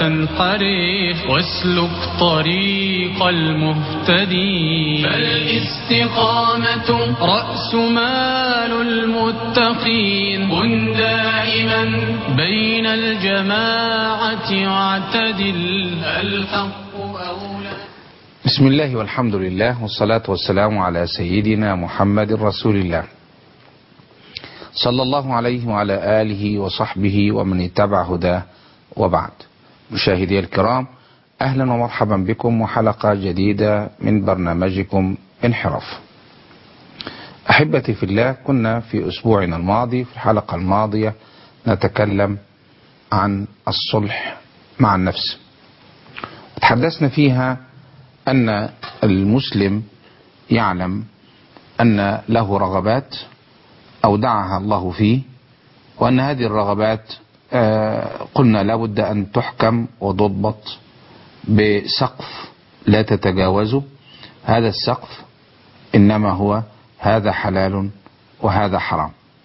تنحرف واسلك طريق المهتدين فالاستقامة رأس مال المتقين كن دائما بين الجماعة واعتدل الحق أولى بسم الله والحمد لله والصلاة والسلام على سيدنا محمد رسول الله صلى الله عليه وعلى آله وصحبه ومن اتبع هداه وبعد مشاهدي الكرام أهلا ومرحبا بكم وحلقة جديدة من برنامجكم انحراف أحبتي في الله كنا في أسبوعنا الماضي في الحلقة الماضية نتكلم عن الصلح مع النفس تحدثنا فيها أن المسلم يعلم أن له رغبات أودعها الله فيه وأن هذه الرغبات قلنا لابد أن تحكم وتضبط بسقف لا تتجاوزه هذا السقف إنما هو هذا حلال وهذا حرام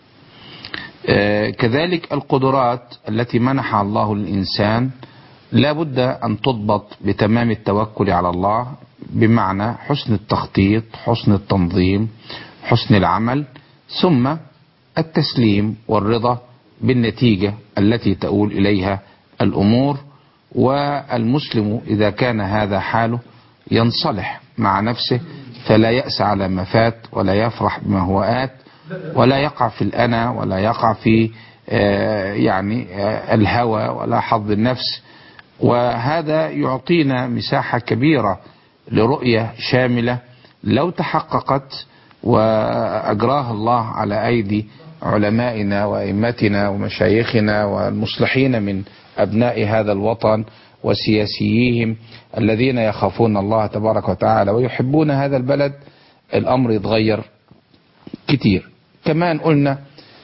كذلك القدرات التي منحها الله للإنسان لا بد أن تضبط بتمام التوكل على الله بمعنى حسن التخطيط حسن التنظيم حسن العمل ثم التسليم والرضا بالنتيجة التي تؤول إليها الأمور والمسلم إذا كان هذا حاله ينصلح مع نفسه فلا يأس على ما فات ولا يفرح بما هو آت ولا يقع في الأنا ولا يقع في يعني الهوى ولا حظ النفس وهذا يعطينا مساحة كبيرة لرؤية شاملة لو تحققت وأجراها الله على أيدي علمائنا وأئمتنا ومشايخنا والمصلحين من أبناء هذا الوطن وسياسيهم الذين يخافون الله تبارك وتعالى ويحبون هذا البلد الأمر يتغير كتير كمان قلنا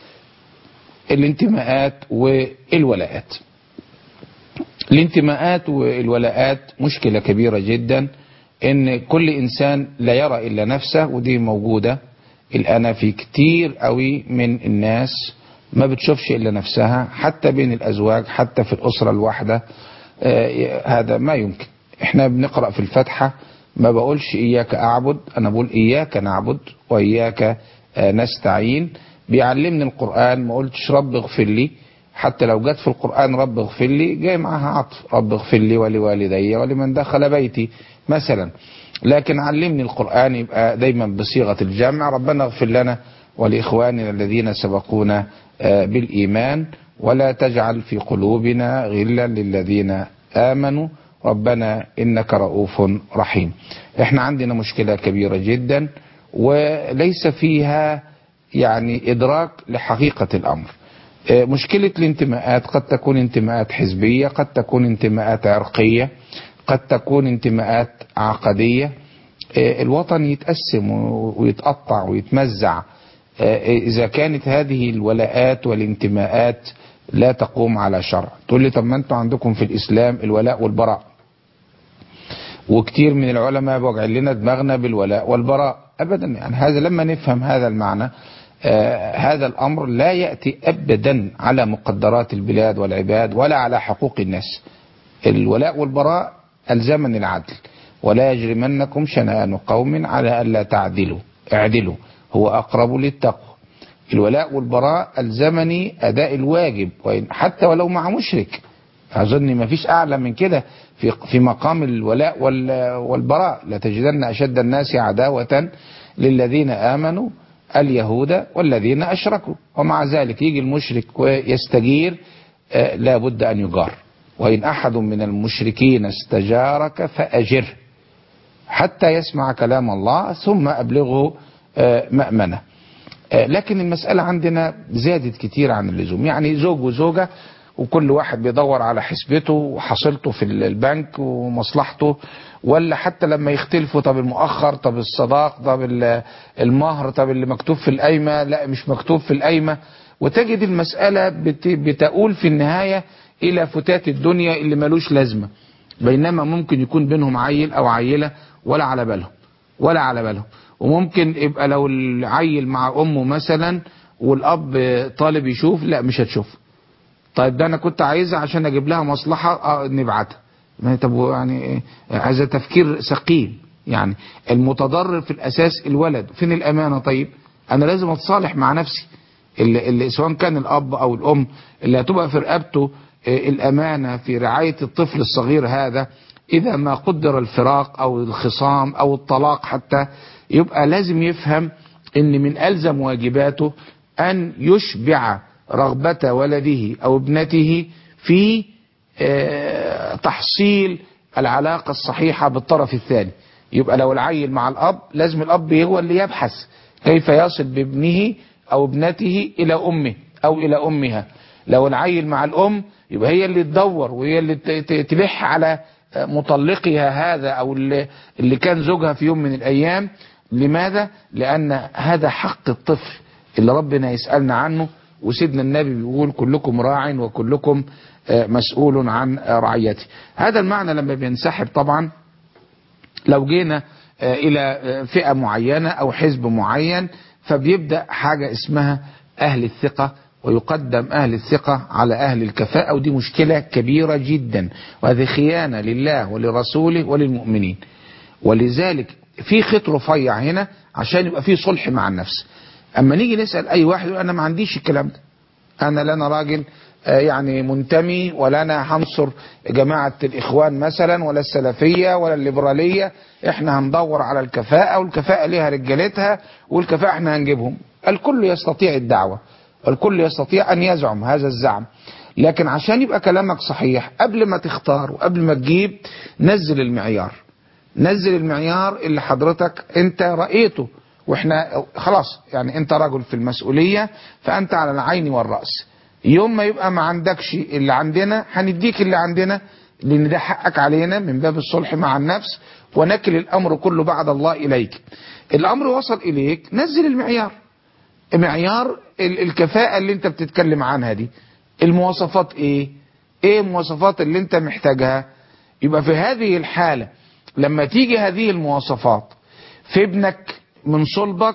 الانتماءات والولاءات الانتماءات والولاءات مشكلة كبيرة جدا ان كل انسان لا يرى الا نفسه ودي موجودة الان في كتير قوي من الناس ما بتشوفش الا نفسها حتى بين الازواج حتى في الاسرة الواحدة آه هذا ما يمكن احنا بنقرأ في الفاتحة ما بقولش اياك اعبد انا بقول اياك نعبد واياك آه نستعين بيعلمني القرآن ما قلتش رب اغفر لي حتى لو جت في القرآن رب اغفر لي جاي معها عطف رب اغفر لي ولوالدي ولمن دخل بيتي مثلا لكن علمني القرآن يبقى دايما بصيغة الجمع ربنا اغفر لنا ولإخواننا الذين سبقونا بالإيمان ولا تجعل في قلوبنا غلا للذين آمنوا ربنا إنك رؤوف رحيم احنا عندنا مشكلة كبيرة جدا وليس فيها يعني إدراك لحقيقة الأمر مشكلة الانتماءات قد تكون انتماءات حزبية قد تكون انتماءات عرقية قد تكون انتماءات عقدية الوطن يتقسم ويتقطع ويتمزع إذا كانت هذه الولاءات والانتماءات لا تقوم على شرع تقول لي طب ما انتوا عندكم في الإسلام الولاء والبراء وكتير من العلماء بوجع لنا دماغنا بالولاء والبراء أبدا يعني هذا لما نفهم هذا المعنى آه هذا الأمر لا يأتي أبدا على مقدرات البلاد والعباد ولا على حقوق الناس الولاء والبراء الزمن العدل ولا يجرمنكم شنآن قوم على ألا تعدلوا اعدلوا هو أقرب للتقوى الولاء والبراء الزمني أداء الواجب حتى ولو مع مشرك أظن ما فيش أعلى من كده في في مقام الولاء والبراء لتجدن أشد الناس عداوة للذين آمنوا اليهود والذين أشركوا ومع ذلك يجي المشرك ويستجير آه لا بد أن يجار وإن أحد من المشركين استجارك فأجره حتى يسمع كلام الله ثم أبلغه آه مأمنة آه لكن المسألة عندنا زادت كتير عن اللزوم يعني زوج وزوجة وكل واحد بيدور على حسبته وحصيلته في البنك ومصلحته ولا حتى لما يختلفوا طب المؤخر طب الصداق طب المهر طب اللي مكتوب في القايمة لا مش مكتوب في القايمة وتجد المسألة بتقول في النهاية إلى فتات الدنيا اللي ملوش لازمة بينما ممكن يكون بينهم عيل أو عيلة ولا على بالهم ولا على بالهم وممكن يبقى لو العيل مع أمه مثلا والأب طالب يشوف لا مش هتشوف طيب ده انا كنت عايزها عشان اجيب لها مصلحه اه نبعتها ما طب يعني إيه؟ هذا تفكير سقيم يعني المتضرر في الاساس الولد فين الامانه طيب انا لازم اتصالح مع نفسي اللي, اللي سواء كان الاب او الام اللي هتبقى في رقبته آه، الامانه في رعايه الطفل الصغير هذا اذا ما قدر الفراق او الخصام او الطلاق حتى يبقى لازم يفهم ان من الزم واجباته ان يشبع رغبه ولده او ابنته في آه، تحصيل العلاقه الصحيحه بالطرف الثاني يبقى لو العيل مع الاب لازم الاب هو اللي يبحث كيف يصل بابنه او ابنته الى امه او الى امها لو العيل مع الام يبقى هي اللي تدور وهي اللي ت- ت- تلح على مطلقها هذا او اللي, اللي كان زوجها في يوم من الايام لماذا لان هذا حق الطفل اللي ربنا يسالنا عنه وسيدنا النبي بيقول كلكم راع وكلكم آه، مسؤول عن آه، رعيته هذا المعنى لما بينسحب طبعا لو جينا آه، الى آه، فئة معينة او حزب معين فبيبدأ حاجة اسمها اهل الثقة ويقدم اهل الثقة على اهل الكفاءة ودي مشكلة كبيرة جدا وهذه خيانة لله ولرسوله وللمؤمنين ولذلك في خيط رفيع هنا عشان يبقى في صلح مع النفس اما نيجي نسأل اي واحد يقول انا ما عنديش الكلام ده انا لا انا راجل آه، يعني منتمي ولا انا هنصر جماعة الاخوان مثلا ولا السلفية ولا الليبرالية احنا هندور على الكفاءة والكفاءة ليها رجالتها والكفاءة احنا هنجيبهم الكل يستطيع الدعوة الكل يستطيع ان يزعم هذا الزعم لكن عشان يبقى كلامك صحيح قبل ما تختار وقبل ما تجيب نزل المعيار نزل المعيار اللي حضرتك انت رأيته واحنا خلاص يعني انت رجل في المسؤولية فانت على العين والرأس يوم ما يبقى ما عندكش اللي عندنا هنديك اللي عندنا لان ده حقك علينا من باب الصلح مع النفس ونكل الامر كله بعد الله اليك الامر وصل اليك نزل المعيار معيار ال- الكفاءة اللي انت بتتكلم عنها دي المواصفات ايه ايه المواصفات اللي انت محتاجها يبقى في هذه الحالة لما تيجي هذه المواصفات في ابنك من صلبك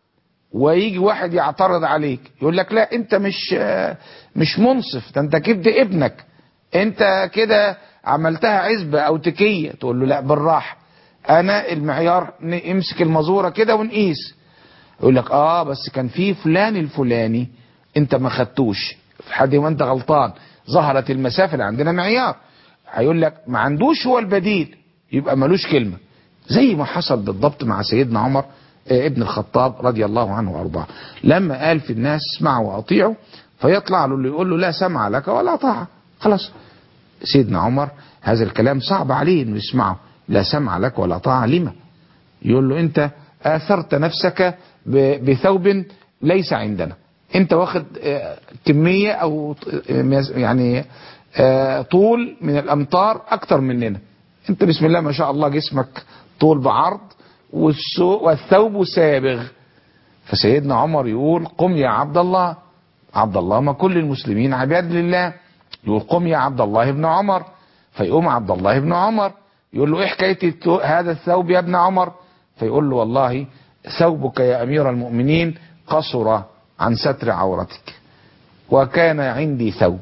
ويجي واحد يعترض عليك يقول لك لا انت مش آه، مش منصف ده انت كده ابنك انت كده عملتها عزبة او تكية تقول له لا بالراحة انا المعيار ن- امسك المزورة كده ونقيس يقول لك اه بس كان في فلان الفلاني انت ما خدتوش في حد ما انت غلطان ظهرت المسافة اللي عندنا معيار هيقول لك ما عندوش هو البديل يبقى ملوش كلمة زي ما حصل بالضبط مع سيدنا عمر آه، ابن الخطاب رضي الله عنه وارضاه لما قال في الناس اسمعوا واطيعوا فيطلع له اللي يقول له لا سمع لك ولا طاعة خلاص سيدنا عمر هذا الكلام صعب عليه انه يسمعه لا سمع لك ولا طاعة لما يقول له انت اثرت نفسك ب- بثوب ليس عندنا انت واخد آه، كمية او آه، يعني آه، طول من الامتار اكتر مننا انت بسم الله ما شاء الله جسمك طول بعرض والسو- والثوب سابغ فسيدنا عمر يقول قم يا عبد الله عبد الله ما كل المسلمين عباد لله يقول قم يا عبد الله بن عمر فيقوم عبد الله بن عمر يقول له ايه حكايه التو- هذا الثوب يا ابن عمر فيقول له والله ثوبك يا امير المؤمنين قصر عن ستر عورتك وكان عندي ثوب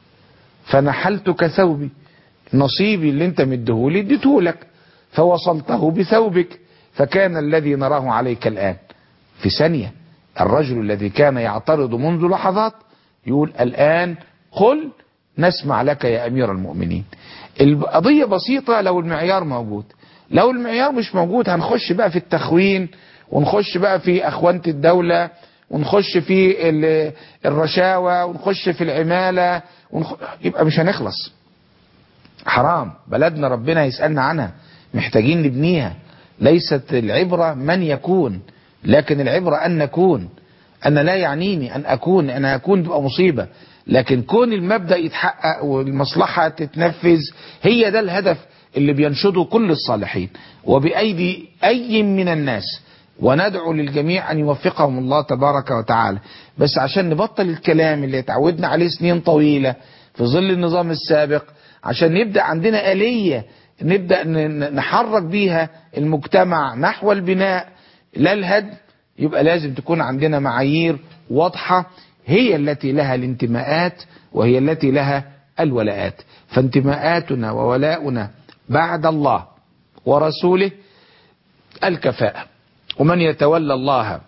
فنحلتك ثوبي نصيبي اللي انت مديهولي اديتهولك فوصلته بثوبك فكان الذي نراه عليك الآن في ثانية الرجل الذي كان يعترض منذ لحظات يقول الآن قل نسمع لك يا أمير المؤمنين القضية بسيطة لو المعيار موجود لو المعيار مش موجود هنخش بقى في التخوين ونخش بقى في أخوانة الدولة ونخش في ال- الرشاوى ونخش في العمالة ونخ... يبقى مش هنخلص حرام بلدنا ربنا يسألنا عنها محتاجين نبنيها ليست العبرة من يكون لكن العبرة أن نكون أنا لا يعنيني أن أكون أنا أكون تبقى مصيبة لكن كون المبدأ يتحقق والمصلحة تتنفذ هي ده الهدف اللي بينشده كل الصالحين وبأيدي أي من الناس وندعو للجميع أن يوفقهم الله تبارك وتعالى بس عشان نبطل الكلام اللي اتعودنا عليه سنين طويلة في ظل النظام السابق عشان نبدأ عندنا آلية نبدأ ن- نحرك بيها المجتمع نحو البناء لا الهدم يبقى لازم تكون عندنا معايير واضحة هي التي لها الانتماءات وهي التي لها الولاءات فانتماءاتنا وولاؤنا بعد الله ورسوله الكفاءة ومن يتولى الله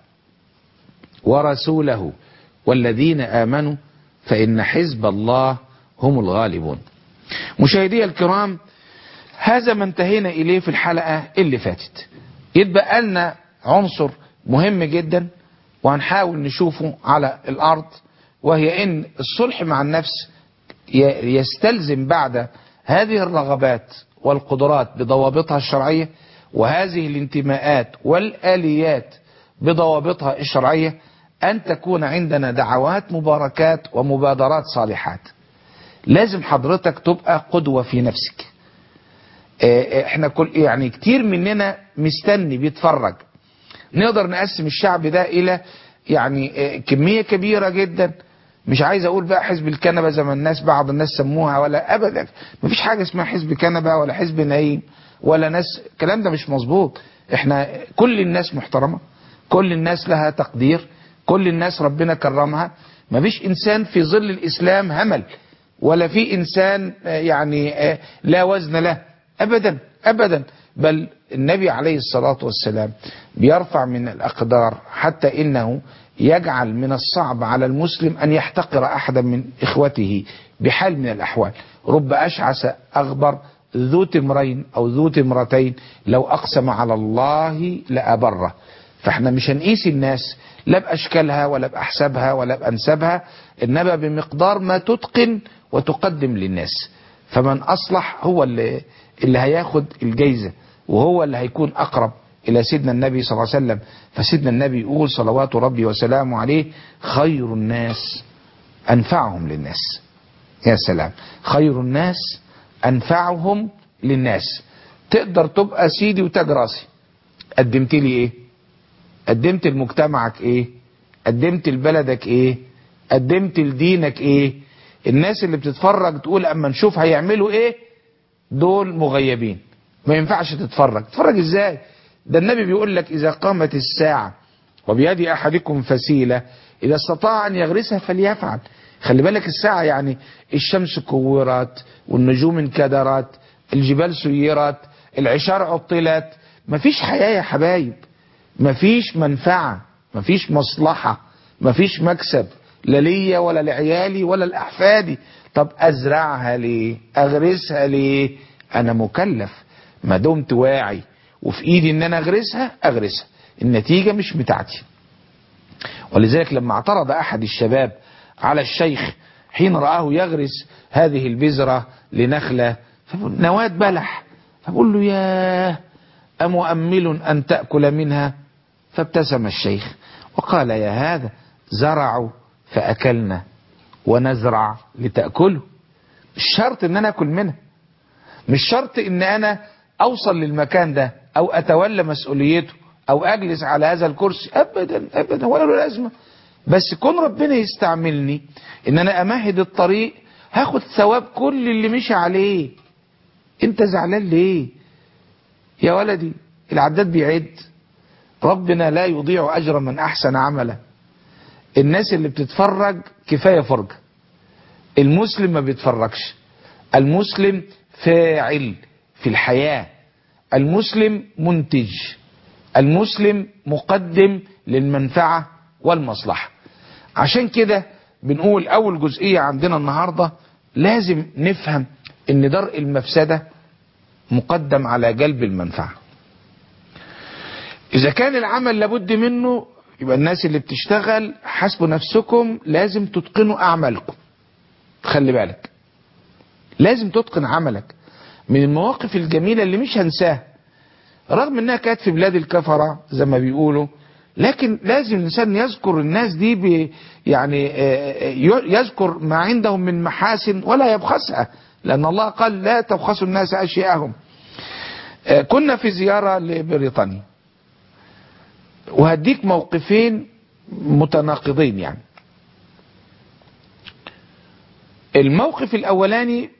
ورسوله والذين آمنوا فإن حزب الله هم الغالبون مشاهدي الكرام هذا ما انتهينا إليه في الحلقة اللي فاتت يتبقى لنا عنصر مهم جدا وهنحاول نشوفه على الأرض وهي إن الصلح مع النفس يستلزم بعد هذه الرغبات والقدرات بضوابطها الشرعية وهذه الانتماءات والآليات بضوابطها الشرعية أن تكون عندنا دعوات مباركات ومبادرات صالحات لازم حضرتك تبقى قدوة في نفسك احنا كل يعني كتير مننا مستني بيتفرج نقدر نقسم الشعب ده الى يعني كمية كبيرة جدا مش عايز اقول بقى حزب الكنبة زي ما الناس بعض الناس سموها ولا ابدا مفيش حاجة اسمها حزب كنبة ولا حزب نايم ولا ناس الكلام ده مش مظبوط احنا كل الناس محترمة كل الناس لها تقدير كل الناس ربنا كرمها مفيش انسان في ظل الاسلام همل ولا في انسان يعني لا وزن له ابدا ابدا بل النبي عليه الصلاة والسلام بيرفع من الاقدار حتى انه يجعل من الصعب على المسلم ان يحتقر احدا من اخوته بحال من الاحوال رب اشعث اغبر ذو تمرين او ذو تمرتين لو اقسم على الله لابره فاحنا مش هنقيس الناس لا باشكالها ولا باحسابها ولا بانسابها انما بمقدار ما تتقن وتقدم للناس فمن اصلح هو اللي, اللي هياخد الجايزة وهو اللي هيكون اقرب الى سيدنا النبي صلى الله عليه وسلم فسيدنا النبي يقول صلوات ربي وسلامه عليه خير الناس انفعهم للناس يا سلام خير الناس انفعهم للناس تقدر تبقى سيدي وتاج راسي قدمت لي ايه قدمت لمجتمعك ايه قدمت لبلدك ايه قدمت لدينك ايه الناس اللي بتتفرج تقول اما نشوف هيعملوا ايه دول مغيبين ما ينفعش تتفرج تتفرج ازاي ده النبي بيقول لك اذا قامت الساعة وبيد احدكم فسيلة اذا استطاع ان يغرسها فليفعل خلي بالك الساعة يعني الشمس كورت والنجوم انكدرت الجبال سيرت العشار عطلت مفيش حياة يا حبايب مفيش منفعة مفيش مصلحة مفيش مكسب لا ليا ولا لعيالي ولا لأحفادي طب أزرعها ليه أغرسها ليه أنا مكلف ما دمت واعي وفي إيدي إن أنا أغرسها أغرسها النتيجة مش بتاعتي ولذلك لما اعترض أحد الشباب على الشيخ حين رآه يغرس هذه البذرة لنخلة نواة بلح فبقول له ياه أمؤمل أن تأكل منها فابتسم الشيخ وقال يا هذا زرعوا فأكلنا ونزرع لتأكله مش شرط ان انا اكل منها مش شرط ان انا اوصل للمكان ده او اتولى مسؤوليته او اجلس على هذا الكرسي ابدا ابدا ولا له لازمه بس كون ربنا يستعملني ان انا امهد الطريق هاخد ثواب كل اللي مشي عليه انت زعلان ليه يا ولدي العداد بيعد ربنا لا يضيع اجر من احسن عملا الناس اللي بتتفرج كفايه فرجه المسلم ما بيتفرجش المسلم فاعل في الحياه المسلم منتج المسلم مقدم للمنفعه والمصلحه عشان كده بنقول اول جزئيه عندنا النهارده لازم نفهم ان درء المفسده مقدم على جلب المنفعه اذا كان العمل لابد منه يبقى الناس اللي بتشتغل حاسبوا نفسكم لازم تتقنوا اعمالكم خلي بالك لازم تتقن عملك من المواقف الجميله اللي مش هنساها رغم انها كانت في بلاد الكفره زي ما بيقولوا لكن لازم الانسان يذكر الناس دي ب يعني يذكر ما عندهم من محاسن ولا يبخسها لان الله قال لا تبخسوا الناس اشياءهم كنا في زياره لبريطانيا وهديك موقفين متناقضين يعني الموقف الاولاني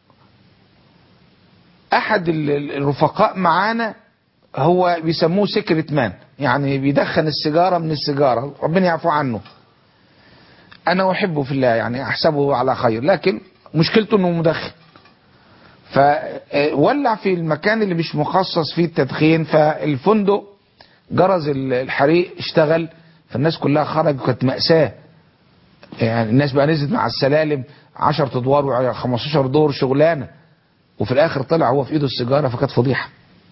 احد الرفقاء معانا هو بيسموه سكرت مان يعني بيدخن السيجاره من السيجاره ربنا يعفو عنه انا احبه في الله يعني احسبه على خير لكن مشكلته انه مدخن فولع في المكان اللي مش مخصص فيه التدخين فالفندق جرز الحريق اشتغل فالناس كلها خرجت وكانت مأساة يعني الناس بقى نزلت مع السلالم 10 ادوار و15 دور شغلانه وفي الاخر طلع هو في ايده السيجاره فكانت فضيحه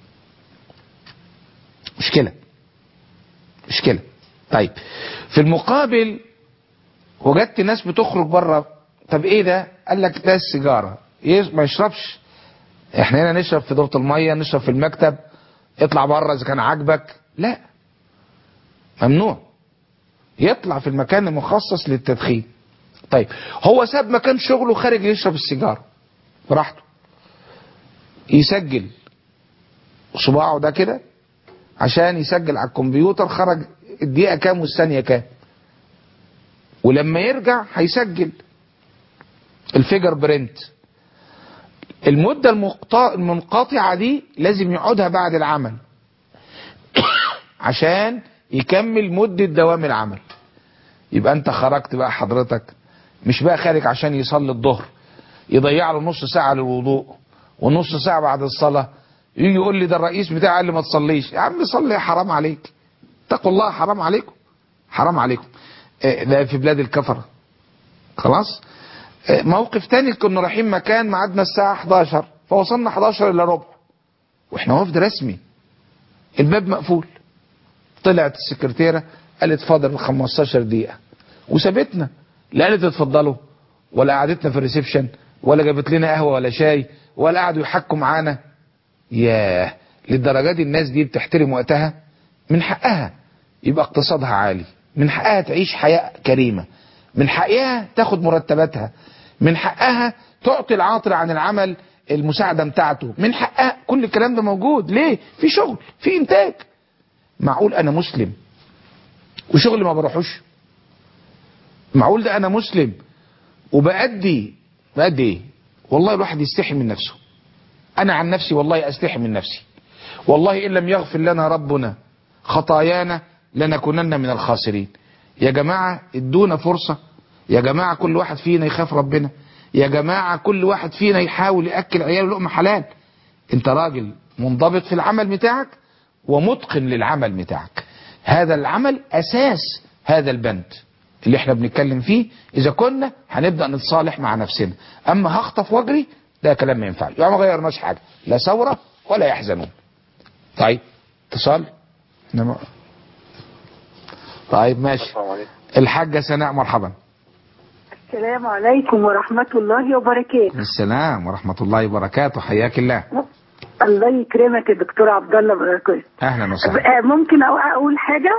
مشكله مشكله طيب في المقابل وجدت ناس بتخرج بره طب ايه ده قال لك ده السيجاره يش- ما يشربش احنا هنا نشرب في دورة المية نشرب في المكتب اطلع بره اذا كان عاجبك لا ممنوع يطلع في المكان المخصص للتدخين طيب هو ساب مكان شغله خارج يشرب السيجاره براحته يسجل صباعه ده كده عشان يسجل على الكمبيوتر خرج الدقيقه كام والثانيه كام ولما يرجع هيسجل الفيجر برنت المدة المقطع- المنقطعة دي لازم يقعدها بعد العمل عشان يكمل مدة دوام العمل يبقى انت خرجت بقى حضرتك مش بقى خارج عشان يصلي الظهر يضيع له نص ساعة للوضوء ونص ساعة بعد الصلاة يجي يقول لي ده الرئيس بتاعي قال لي ما تصليش يا عم صلي حرام عليك اتقوا الله حرام عليكم حرام عليكم اه، ده في بلاد الكفرة خلاص اه، موقف تاني كنا رايحين مكان ميعادنا الساعة 11 فوصلنا 11 الا ربع واحنا وفد رسمي الباب مقفول طلعت السكرتيرة قالت فاضل 15 دقيقة وسابتنا لا قالت اتفضلوا ولا قعدتنا في الريسبشن ولا جابت لنا قهوة ولا شاي ولا قعدوا يحكوا معانا ياه للدرجة دي الناس دي بتحترم وقتها من حقها يبقى اقتصادها عالي من حقها تعيش حياة كريمة من حقها تاخد مرتباتها من حقها تعطي العاطل عن العمل المساعدة بتاعته من حقها كل الكلام ده موجود ليه في شغل في انتاج معقول انا مسلم وشغل ما بروحوش معقول ده انا مسلم وبأدي بأدي ايه والله الواحد يستحي من نفسه انا عن نفسي والله استحي من نفسي والله ان لم يغفر لنا ربنا خطايانا لنكونن من الخاسرين يا جماعة ادونا فرصة يا جماعة كل واحد فينا يخاف ربنا يا جماعة كل واحد فينا يحاول يأكل عياله لقمة حلال انت راجل منضبط في العمل بتاعك ومتقن للعمل بتاعك هذا العمل اساس هذا البند اللي احنا بنتكلم فيه اذا كنا هنبدا نتصالح مع نفسنا اما هخطف واجري ده كلام ما ينفعش يعني ما غيرناش حاجه لا ثوره ولا يحزنون طيب اتصال إنما- طيب ماشي السلام عليكم الحاجه سناء مرحبا السلام عليكم ورحمة الله وبركاته السلام ورحمه الله وبركاته حياك الله الله يكرمك يا دكتور عبد الله بركات اهلا وسهلا آه، ممكن أو- اقول حاجة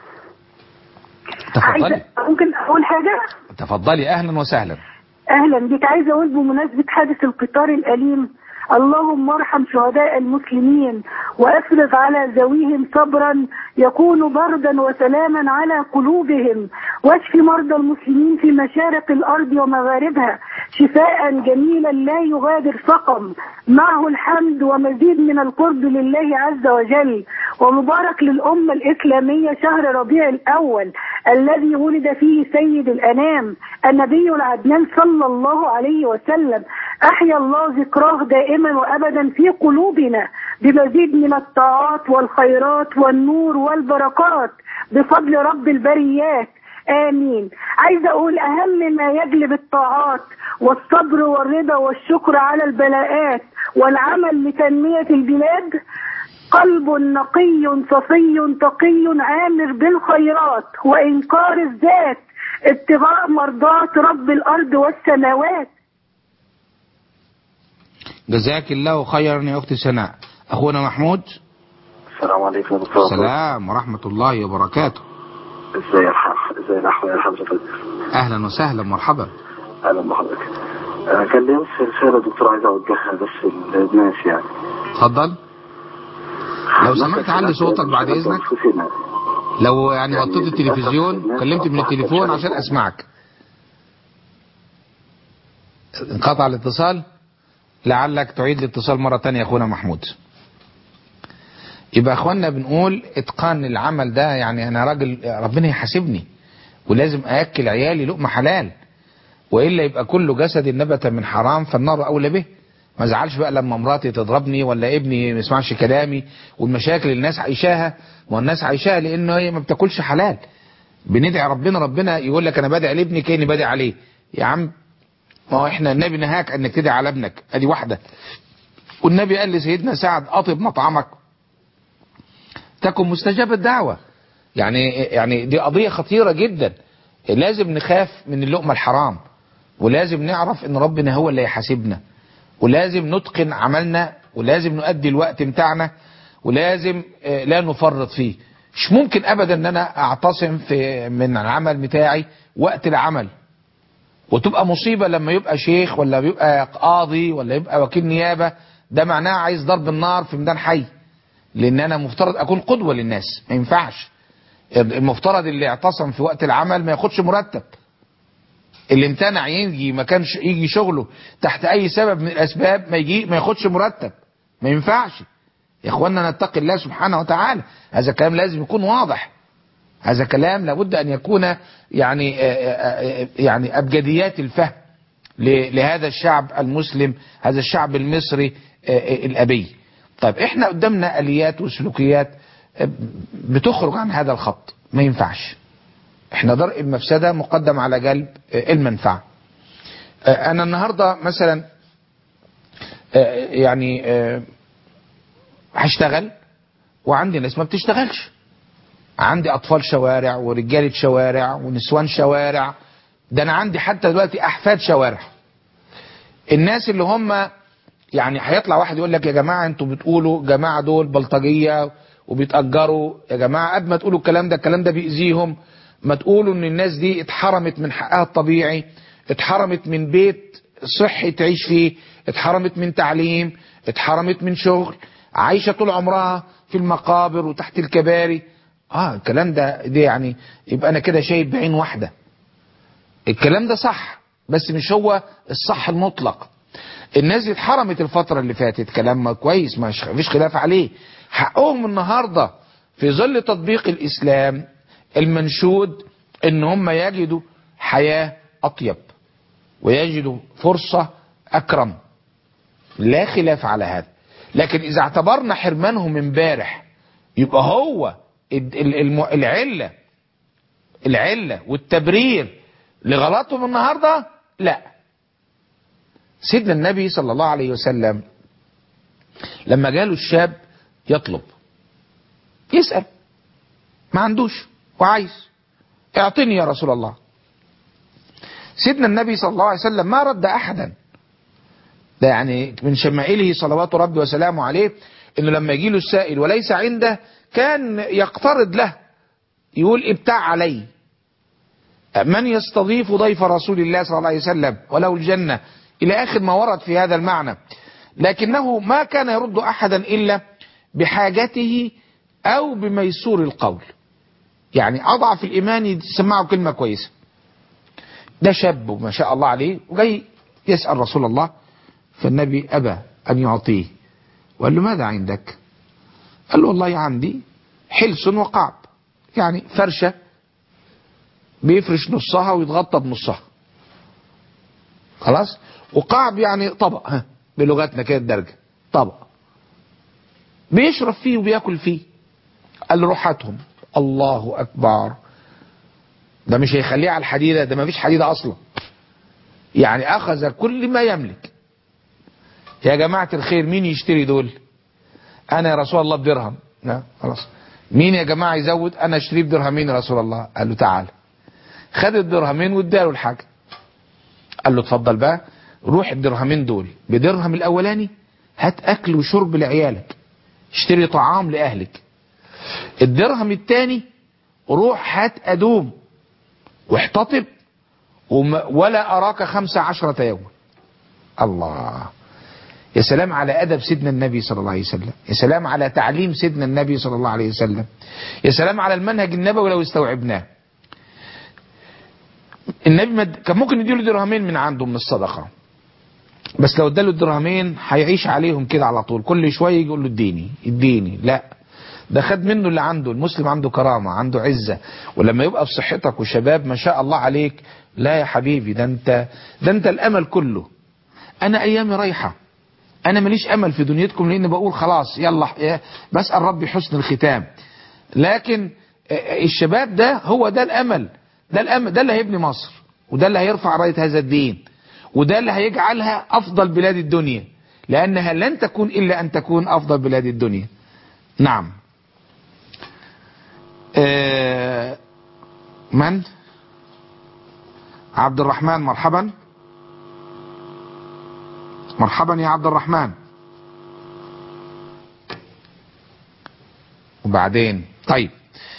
تفضلي عايزة ممكن اقول حاجة تفضلي اهلا وسهلا اهلا بك عايزة اقول بمناسبة حادث القطار الاليم اللهم ارحم شهداء المسلمين وافرغ على ذويهم صبرا يكون بردا وسلاما على قلوبهم واشف مرضى المسلمين في مشارق الارض ومغاربها شفاء جميلا لا يغادر سقم معه الحمد ومزيد من القرب لله عز وجل ومبارك للأمة الإسلامية شهر ربيع الأول الذي ولد فيه سيد الأنام النبي العدنان صلى الله عليه وسلم أحيا الله ذكراه دائما وأبدا في قلوبنا بمزيد من الطاعات والخيرات والنور والبركات بفضل رب البريات آمين عايزة أقول أهم ما يجلب الطاعات والصبر والرضا والشكر على البلاءات والعمل لتنمية البلاد قلب نقي صفي تقي عامر بالخيرات وإنكار الذات ابتغاء مرضات رب الأرض والسماوات جزاك الله خيرا يا اختي سناء اخونا محمود السلام عليكم يا دكتور السلام ورحمه الله وبركاته ازاي الح- ازاي الاحوال يا حضرتك اهلا وسهلا مرحبا اهلا بحضرتك آه، كان لي بس رساله دكتور عايز اوجهها بس للناس يعني اتفضل لو سمحت علي صوتك بعد اذنك لو يعني وطيت التلفزيون كلمت من التليفون عشان اسمعك انقطع الاتصال لعلك تعيد الاتصال مرة تانية يا اخونا محمود يبقى اخوانا بنقول اتقان العمل ده يعني انا راجل ربنا يحاسبني ولازم اكل عيالي لقمه حلال والا يبقى كل جسد نبت من حرام فالنار اولى به ما زعلش بقى لما مراتي تضربني ولا ابني ما يسمعش كلامي والمشاكل اللي الناس عايشاها ما الناس عايشاها لانه هي ما بتاكلش حلال بندعي ربنا ربنا يقول لك انا بدعي لابني كاني بدعي عليه يا عم ما هو احنا النبي نهاك انك تدعي على ابنك ادي واحده والنبي قال لسيدنا سعد اطب مطعمك تكن مستجاب الدعوه يعني يعني دي قضيه خطيره جدا لازم نخاف من اللقمه الحرام ولازم نعرف ان ربنا هو اللي يحاسبنا ولازم نتقن عملنا ولازم نؤدي الوقت بتاعنا ولازم آه، لا نفرط فيه مش ممكن ابدا ان انا اعتصم في من العمل بتاعي وقت العمل وتبقى مصيبة لما يبقى شيخ ولا يبقى قاضي ولا يبقى وكيل نيابة ده معناه عايز ضرب النار في ميدان حي لان انا مفترض اكون قدوة للناس ما ينفعش المفترض اللي اعتصم في وقت العمل ما ياخدش مرتب اللي امتنع يجي ما كانش يجي شغله تحت اي سبب من الاسباب ما يجي ما ياخدش مرتب ما ينفعش يا اخوانا نتقي الله سبحانه وتعالى هذا الكلام لازم يكون واضح هذا كلام لابد ان يكون يعني آه، آه، آه، يعني ابجديات الفهم ل- لهذا الشعب المسلم هذا الشعب المصري آه، آه، الابي طيب احنا قدامنا اليات وسلوكيات آه، بتخرج عن هذا الخط ما ينفعش احنا درء المفسده مقدم على جلب آه، المنفعه آه، انا النهارده مثلا آه، يعني آه، هشتغل وعندي ناس ما بتشتغلش عندي اطفال شوارع ورجاله شوارع ونسوان شوارع ده انا عندي حتى دلوقتي احفاد شوارع الناس اللي هم يعني هيطلع واحد يقول لك يا جماعه انتوا بتقولوا جماعه دول بلطجيه وبيتاجروا يا جماعه قبل ما تقولوا الكلام ده الكلام ده بيأذيهم ما تقولوا ان الناس دي اتحرمت من حقها الطبيعي اتحرمت من بيت صحي تعيش فيه اتحرمت من تعليم اتحرمت من شغل عايشه طول عمرها في المقابر وتحت الكباري اه الكلام ده دي يعني يبقى انا كده شايف بعين واحده الكلام ده صح بس مش هو الصح المطلق الناس دي اتحرمت الفترة اللي فاتت كلام كويس مش مفيش خلاف عليه حقهم النهاردة في ظل تطبيق الإسلام المنشود ان هم يجدوا حياة أطيب ويجدوا فرصة أكرم لا خلاف على هذا لكن إذا اعتبرنا حرمانهم امبارح يبقى هو ال- ال- الم- العلة العلة والتبرير لغلطهم النهاردة لا سيدنا النبي صلى الله عليه وسلم لما جاله الشاب يطلب يسأل ما عندوش وعايز اعطني يا رسول الله سيدنا النبي صلى الله عليه وسلم ما رد احدا ده يعني من شمائله صلوات ربي وسلامه عليه انه لما يجي له السائل وليس عنده كان يقترض له يقول ابتاع علي من يستضيف ضيف رسول الله صلى الله عليه وسلم وله الجنة إلى آخر ما ورد في هذا المعنى لكنه ما كان يرد أحدا إلا بحاجته أو بميسور القول يعني أضعف الإيمان يسمعه كلمة كويسة ده شاب ما شاء الله عليه وجاي يسأل رسول الله فالنبي أبى أن يعطيه وقال له ماذا عندك قال له والله عندي حلس وقعب يعني فرشة بيفرش نصها ويتغطى بنصها خلاص وقعب يعني طبق ها بلغتنا كده الدرجة طبق بيشرب فيه وبياكل فيه قال له روح هاتهم الله اكبر ده مش هيخليه على الحديدة ده ما فيش حديدة اصلا يعني اخذ كل ما يملك يا جماعة الخير مين يشتري دول انا يا رسول الله بدرهم لا خلاص مين يا جماعة يزود انا اشتريه بدرهمين يا رسول الله قال له تعال خد الدرهمين واداله الحاجة قال له اتفضل بقى روح الدرهمين دول بدرهم الاولاني هات اكل وشرب لعيالك اشتري طعام لاهلك الدرهم التاني روح هات ادوم واحتطب وما ولا اراك خمسة عشرة يوما الله يا سلام على ادب سيدنا النبي صلى الله عليه وسلم يا سلام على تعليم سيدنا النبي صلى الله عليه وسلم يا سلام على المنهج النبوي لو استوعبناه النبي مد... كان ممكن يديله درهمين من عنده من الصدقة بس لو اداله الدرهمين هيعيش عليهم كده على طول كل شوية يقول له اديني اديني لا ده خد منه اللي عنده المسلم عنده كرامة عنده عزة ولما يبقى في صحتك وشباب ما شاء الله عليك لا يا حبيبي ده انت ده انت الامل كله انا ايامي رايحة انا ماليش امل في دنيتكم لان بقول خلاص يلا بسأل ربي حسن الختام لكن الشباب ده هو ده الامل ده الامل ده اللي هيبني مصر وده اللي هيرفع راية هذا الدين وده اللي هيجعلها افضل بلاد الدنيا لانها لن تكون الا ان تكون افضل بلاد الدنيا نعم آه من عبد الرحمن مرحبا مرحبا يا عبد الرحمن وبعدين طيب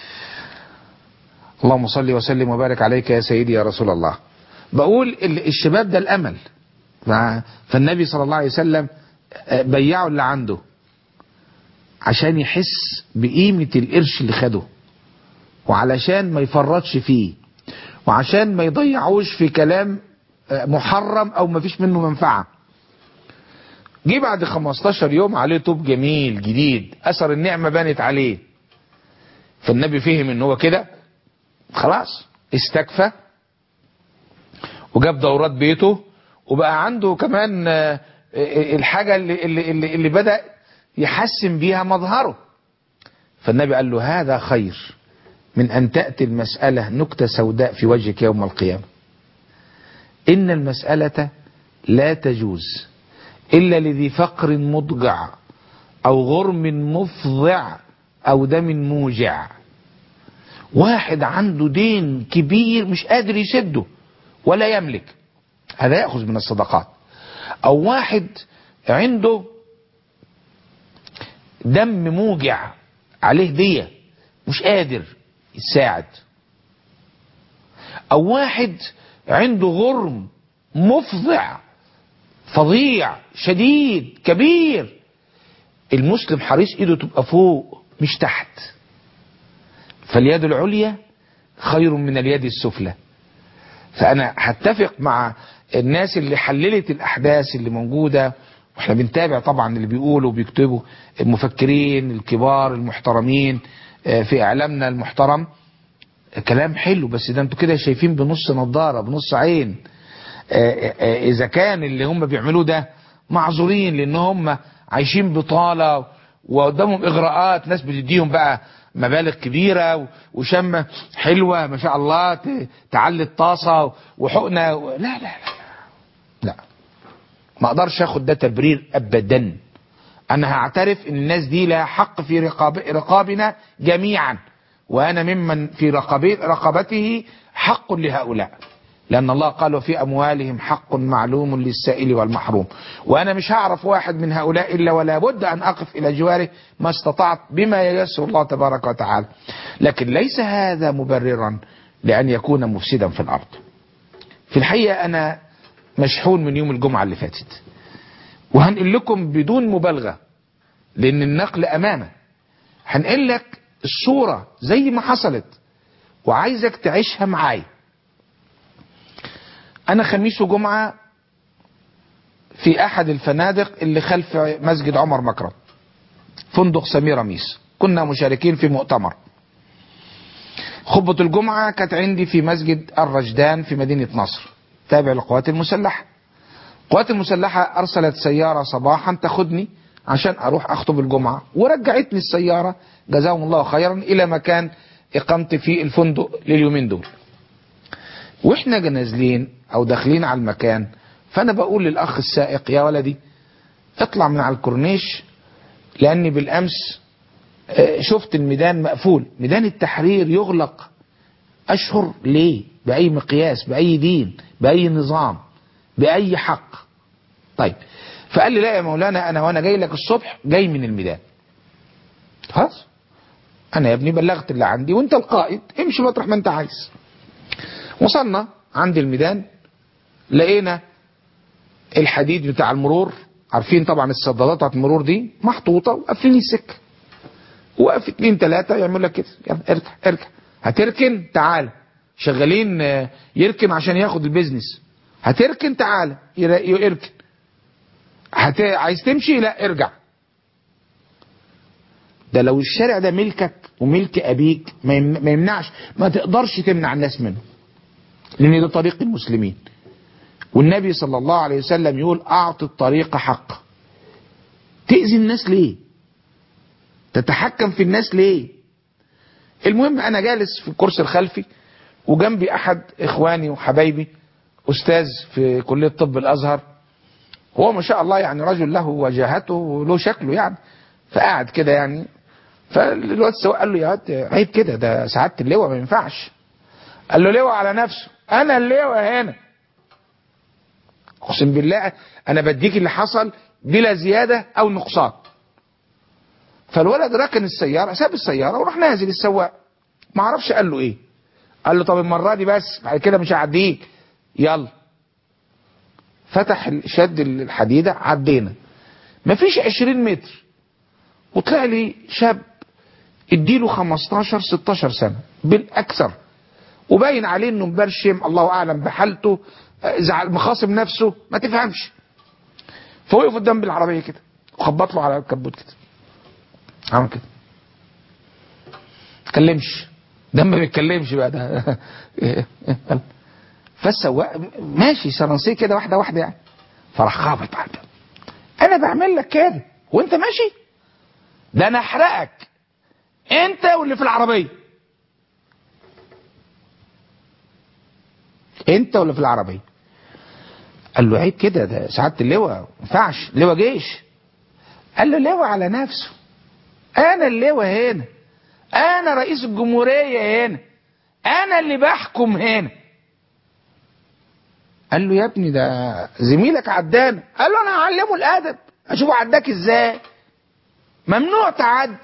اللهم صل وسلم وبارك عليك يا سيدي يا رسول الله بقول الشباب ده الامل فالنبي صلى الله عليه وسلم بيعه اللي عنده عشان يحس بقيمة القرش اللي خده وعلشان ما يفرطش فيه وعشان ما يضيعوش في كلام محرم او ما فيش منه منفعة جه بعد 15 يوم عليه طوب جميل جديد اثر النعمة بانت عليه فالنبي فهم ان هو كده خلاص استكفى وجاب دورات بيته وبقى عنده كمان الحاجة اللي, اللي, اللي, اللي بدأ يحسن بيها مظهره فالنبي قال له هذا خير من أن تأتي المسألة نكتة سوداء في وجهك يوم القيامة إن المسألة لا تجوز إلا لذي فقر مضجع أو غرم مفضع أو دم موجع واحد عنده دين كبير مش قادر يسده ولا يملك هذا يأخذ من الصدقات أو واحد عنده دم موجع عليه دية مش قادر يساعد أو واحد عنده غرم مفضع فظيع شديد كبير المسلم حريص ايده تبقى فوق مش تحت فاليد العليا خير من اليد السفلى فانا هتفق مع الناس اللي حللت الاحداث اللي موجودة واحنا بنتابع طبعا اللي بيقولوا وبيكتبوا المفكرين الكبار المحترمين في اعلامنا المحترم كلام حلو بس ده انتوا كده شايفين بنص نظارة بنص عين اذا كان اللي هم بيعملوه ده معذورين لان هم عايشين بطالة وقدامهم اغراءات ناس بتديهم بقى مبالغ كبيرة وشمة حلوة ما شاء الله تعلي الطاسة وحقنة و... لا لا لا لا ما اقدرش اخد ده تبرير ابدا انا هعترف ان الناس دي لها حق في رقاب رقابنا جميعا وانا ممن في رقابي رقبته حق لهؤلاء لأن الله قال وفي أموالهم حق معلوم للسائل والمحروم وأنا مش هعرف واحد من هؤلاء إلا ولا بد أن أقف إلى جواره ما استطعت بما ييسر الله تبارك وتعالى لكن ليس هذا مبررا لأن يكون مفسدا في الأرض في الحقيقة أنا مشحون من يوم الجمعة اللي فاتت وهنقل لكم بدون مبالغة لأن النقل أمانة هنقل لك الصورة زي ما حصلت وعايزك تعيشها معايا انا خميس وجمعة في احد الفنادق اللي خلف مسجد عمر مكرم فندق سميرة ميس كنا مشاركين في مؤتمر خطبة الجمعة كانت عندي في مسجد الرجدان في مدينة نصر تابع للقوات المسلحة القوات المسلحة ارسلت سيارة صباحا تاخدني عشان اروح اخطب الجمعة ورجعتني السيارة جزاهم الله خيرا الى مكان اقامتي في الفندق لليومين دول واحنا نازلين او داخلين على المكان فانا بقول للاخ السائق يا ولدي اطلع من على الكورنيش لاني بالامس شفت الميدان مقفول ميدان التحرير يغلق اشهر ليه باي مقياس باي دين باي نظام باي حق طيب فقال لي لا يا مولانا انا وانا جاي لك الصبح جاي من الميدان خلاص انا يا ابني بلغت اللي عندي وانت القائد امشي مطرح ما انت عايز وصلنا عند الميدان لقينا الحديد بتاع المرور عارفين طبعا الصدادات بتاعت المرور دي محطوطة وقافلين السكة وقف اتنين تلاتة يعمل لك كده يلا ارجع ارجع هتركن تعال شغالين يركن عشان ياخد البيزنس هتركن تعال يركن هت... عايز تمشي لا ارجع ده لو الشارع ده ملكك وملك ابيك ما يم- ما يمنعش ما تقدرش تمنع الناس منه لان ده طريق المسلمين والنبي صلى الله عليه وسلم يقول اعط الطريق حقه تأذي الناس ليه تتحكم في الناس ليه المهم انا جالس في الكرسي الخلفي وجنبي احد اخواني وحبايبي استاذ في كلية طب الازهر هو ما شاء الله يعني رجل له وجاهته وله شكله يعني فقعد كده يعني فالواد السواق قال له يا واد عيب كده ده سعاده اللواء ما ينفعش قال له لواء على نفسه انا اللواء هنا اقسم بالله انا بديك اللي حصل بلا زياده او نقصان فالولد ركن السياره ساب السياره وراح نازل السواق ما اعرفش قال له ايه قال له طب المره دي بس بعد كده مش هعديك يلا فتح ال- شد الحديده عدينا مفيش 20 متر وطلع لي شاب اديله 15 16 سنه بالاكثر وباين عليه انه مبرشم الله اعلم بحالته آه، زعل مخاصم نفسه ما تفهمش فوقف قدام بالعربيه كده وخبط له على الكبوت كده عمل كده اتكلمش ده ما بيتكلمش بقى ده فالسواق ماشي سرنسيه كده واحده واحده يعني فراح خابط على الباب انا بعمل لك كده وانت ماشي ده انا احرقك انت واللي في العربيه انت واللي في العربيه قال له عيب كده ده سعاده اللواء ما ينفعش لواء جيش قال له لواء على نفسه انا اللواء هنا انا رئيس الجمهوريه هنا انا اللي بحكم هنا قال له يا ابني ده زميلك عدانا قال له انا هعلمه الادب اشوفه عداك ازاي ممنوع تعدي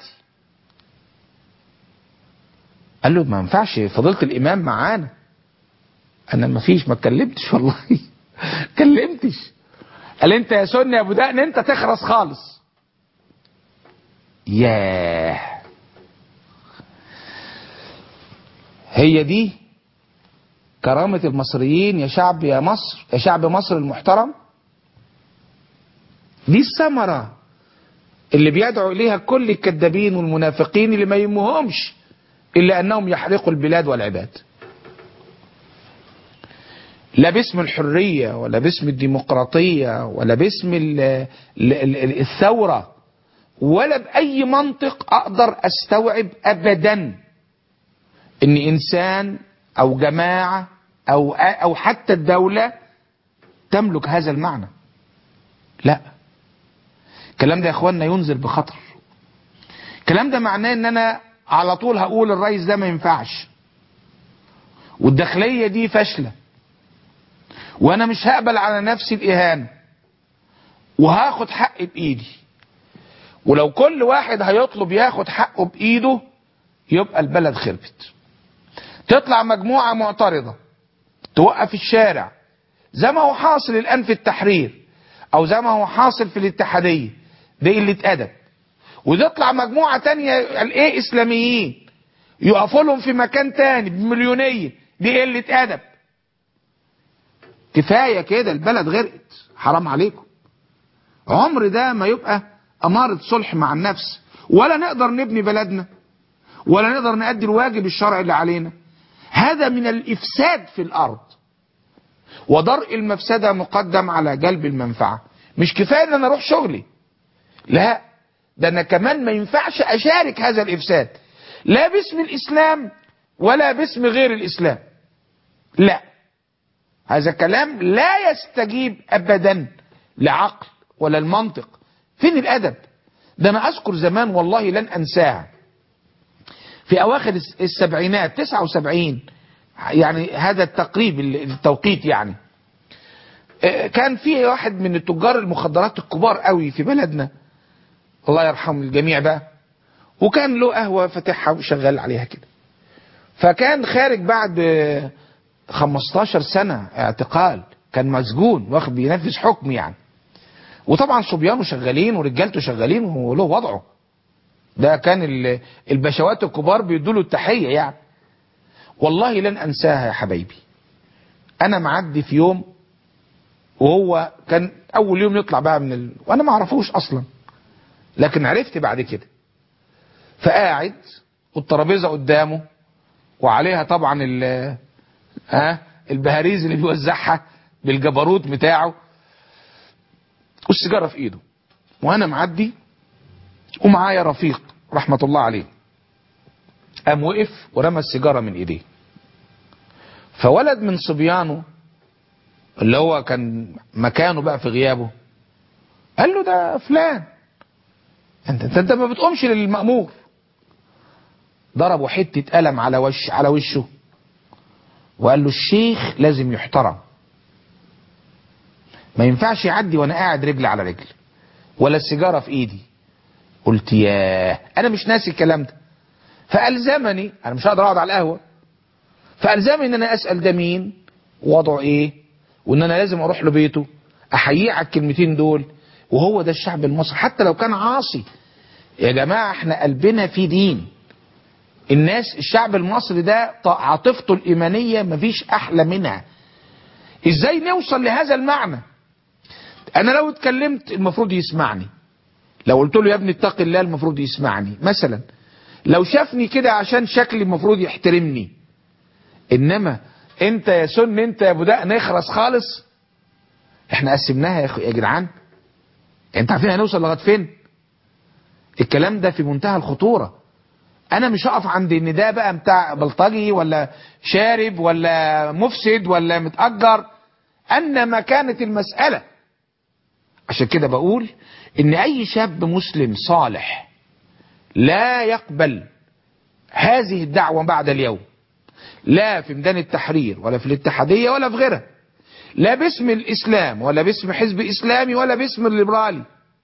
قال له ما ينفعش فضيله الامام معانا انا ما فيش ما اتكلمتش والله اتكلمتش قال انت يا سني يا ابو دقن انت تخرس خالص ياه هي دي كرامة المصريين يا شعب يا مصر يا شعب مصر المحترم دي الثمرة اللي بيدعو إليها كل الكذابين والمنافقين اللي ما يهمهمش إلا أنهم يحرقوا البلاد والعباد لا باسم الحرية ولا باسم الديمقراطية ولا باسم ال ال ال الثورة ولا بأي منطق أقدر أستوعب أبدا إن إنسان أو جماعة أو أو حتى الدولة تملك هذا المعنى لا الكلام ده يا اخوانا ينزل بخطر الكلام ده معناه ان انا على طول هقول الرئيس ده ما ينفعش والداخليه دي فاشله وانا مش هقبل على نفسي الاهانه وهاخد حقي بايدي ولو كل واحد هيطلب ياخد حقه بايده يبقى البلد خربت تطلع مجموعه معترضه توقف الشارع زي ما هو حاصل الان في التحرير او زي ما هو حاصل في الاتحاديه دي قله ادب وتطلع مجموعه تانية الايه اسلاميين يقفوا لهم في مكان تاني بمليونيه دي قله ادب كفايه كده البلد غرقت حرام عليكم عمر ده ما يبقى اماره صلح مع النفس ولا نقدر نبني بلدنا ولا نقدر نأدي الواجب الشرعي اللي علينا هذا من الافساد في الارض ودرء المفسدة مقدم على جلب المنفعة مش كفاية ان انا اروح شغلي لا ده انا كمان ما ينفعش اشارك هذا الافساد لا باسم الاسلام ولا باسم غير الاسلام لا هذا كلام لا يستجيب ابدا لعقل ولا المنطق فين الادب ده انا اذكر زمان والله لن انساه في اواخر السبعينات 79 يعني هذا التقريب التوقيت يعني كان في واحد من التجار المخدرات الكبار قوي في بلدنا الله يرحم الجميع بقى وكان له قهوة فاتحها وشغال عليها كده فكان خارج بعد 15 سنة اعتقال كان مسجون واخد بينفذ حكم يعني وطبعا صبيانه شغالين ورجالته شغالين وله وضعه ده كان البشوات الكبار بيدوا له التحية يعني والله لن انساها يا حبايبي انا معدي في يوم وهو كان اول يوم يطلع بقى من ال... وانا ما اعرفوش اصلا لكن عرفت بعد كده فقاعد والترابيزه قدامه وعليها طبعا ال ها البهاريز اللي بيوزعها بالجبروت بتاعه والسيجاره في ايده وانا معدي ومعايا رفيق رحمه الله عليه قام وقف ورمى السيجاره من ايديه فولد من صبيانه اللي هو كان مكانه بقى في غيابه قال له ده فلان انت انت, انت ما بتقومش للمأمور ضربوا حتة قلم على وش على وشه وقال له الشيخ لازم يحترم ما ينفعش يعدي وانا قاعد رجل على رجل ولا السيجارة في ايدي قلت ياه انا مش ناسي الكلام ده فألزمني انا مش هقدر اقعد على القهوة فألزمني ان انا اسأل ده مين وضعه ايه وان انا لازم اروح له بيته احييه على الكلمتين دول وهو ده الشعب المصري حتى لو كان عاصي يا جماعة احنا قلبنا في دين الناس الشعب المصري ده عاطفته الإيمانية مفيش أحلى منها ازاي نوصل لهذا المعنى انا لو اتكلمت المفروض يسمعني لو قلت له يا ابني اتق الله المفروض يسمعني مثلا لو شافني كده عشان شكلي المفروض يحترمني انما انت يا سن انت يا ابو دق نخرس خالص احنا قسمناها يا, اخو يا جدعان انت عارفين هنوصل لغايه فين الكلام ده في منتهى الخطوره انا مش هقف عند ان ده بقى بتاع بلطجي ولا شارب ولا مفسد ولا متأجر ان ما كانت المسألة عشان كده بقول ان اي شاب مسلم صالح لا يقبل هذه الدعوة بعد اليوم لا في ميدان التحرير ولا في الاتحادية ولا في غيرها لا باسم الاسلام ولا باسم حزب اسلامي ولا باسم الليبرالي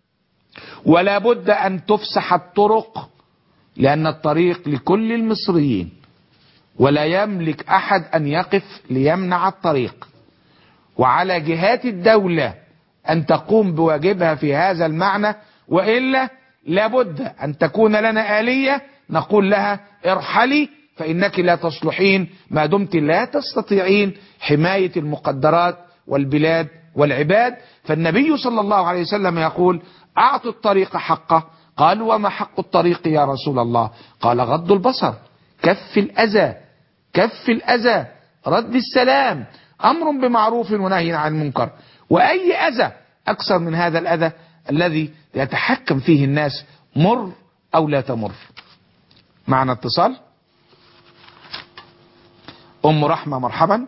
ولا بد ان تفسح الطرق لأن الطريق لكل المصريين ولا يملك أحد أن يقف ليمنع الطريق وعلى جهات الدولة أن تقوم بواجبها في هذا المعنى وإلا لابد أن تكون لنا آلية نقول لها ارحلي فإنك لا تصلحين ما دمت لا تستطيعين حماية المقدرات والبلاد والعباد فالنبي صلى الله عليه وسلم يقول أعطوا الطريق حقه قال وما حق الطريق يا رسول الله قال غض البصر كف الأذى كف الأذى رد السلام أمر بمعروف ونهي عن المنكر وأي أذى أكثر من هذا الأذى الذي يتحكم فيه الناس مر أو لا تمر معنا اتصال أم رحمة مرحبا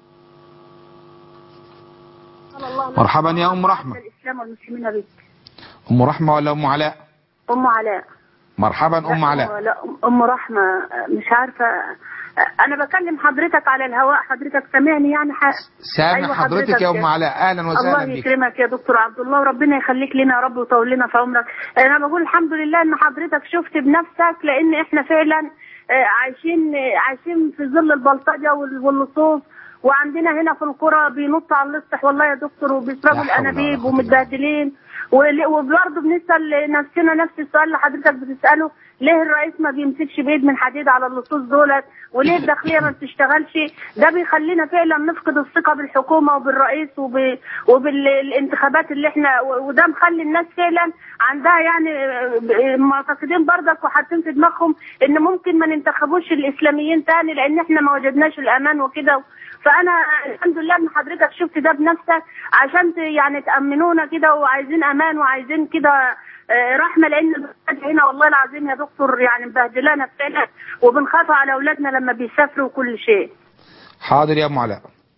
مرحبا يا أم رحمة الإسلام والمسلمين بك أم رحمة ولا أم علاء أم علاء مرحبا أم علاء لا أم رحمة مش عارفة أنا بكلم حضرتك على الهواء حضرتك سامعني يعني ح... سامع أيوة حضرتك حضرتك يا أم كده. علاء أهلا وسهلا الله بك يكرمك يا دكتور عبد الله وربنا يخليك لنا يا رب ويطول لنا في عمرك انا بقول الحمد لله ان حضرتك شفت بنفسك لان احنا فعلا آه، عايشين آه، عايشين في ظل البلطجه وال- واللصوص وعندنا هنا في القرى بينطوا على الاسطح والله يا دكتور لا وبيشربوا حول ولا الانابيب قوة إلا ومتبهدلين ول- وبرضه بنسال نفسنا نفس السؤال اللي حضرتك بتساله ليه الرئيس ما بيمسكش بايد من حديد على اللصوص دولت وليه الداخليه ما بتشتغلش ده بيخلينا فعلا نفقد الثقه بالحكومه وبالرئيس وب... وبالانتخابات اللي احنا و- وده مخلي الناس فعلا عندها يعني آه، معتقدين برضك وحاطين في دماغهم ان ممكن ما ننتخبوش الاسلاميين تاني لان احنا ما وجدناش الامان وكده فانا الحمد لله ان حضرتك شفت ده بنفسك عشان ت- يعني تامنونا كده وعايزين امان وعايزين كده آه، رحمه لان البلد هنا والله العظيم يا دكتور يعني مبهدلانا فعلا وبنخاف على اولادنا لما بيسافروا وكل شيء حاضر يا أم علاء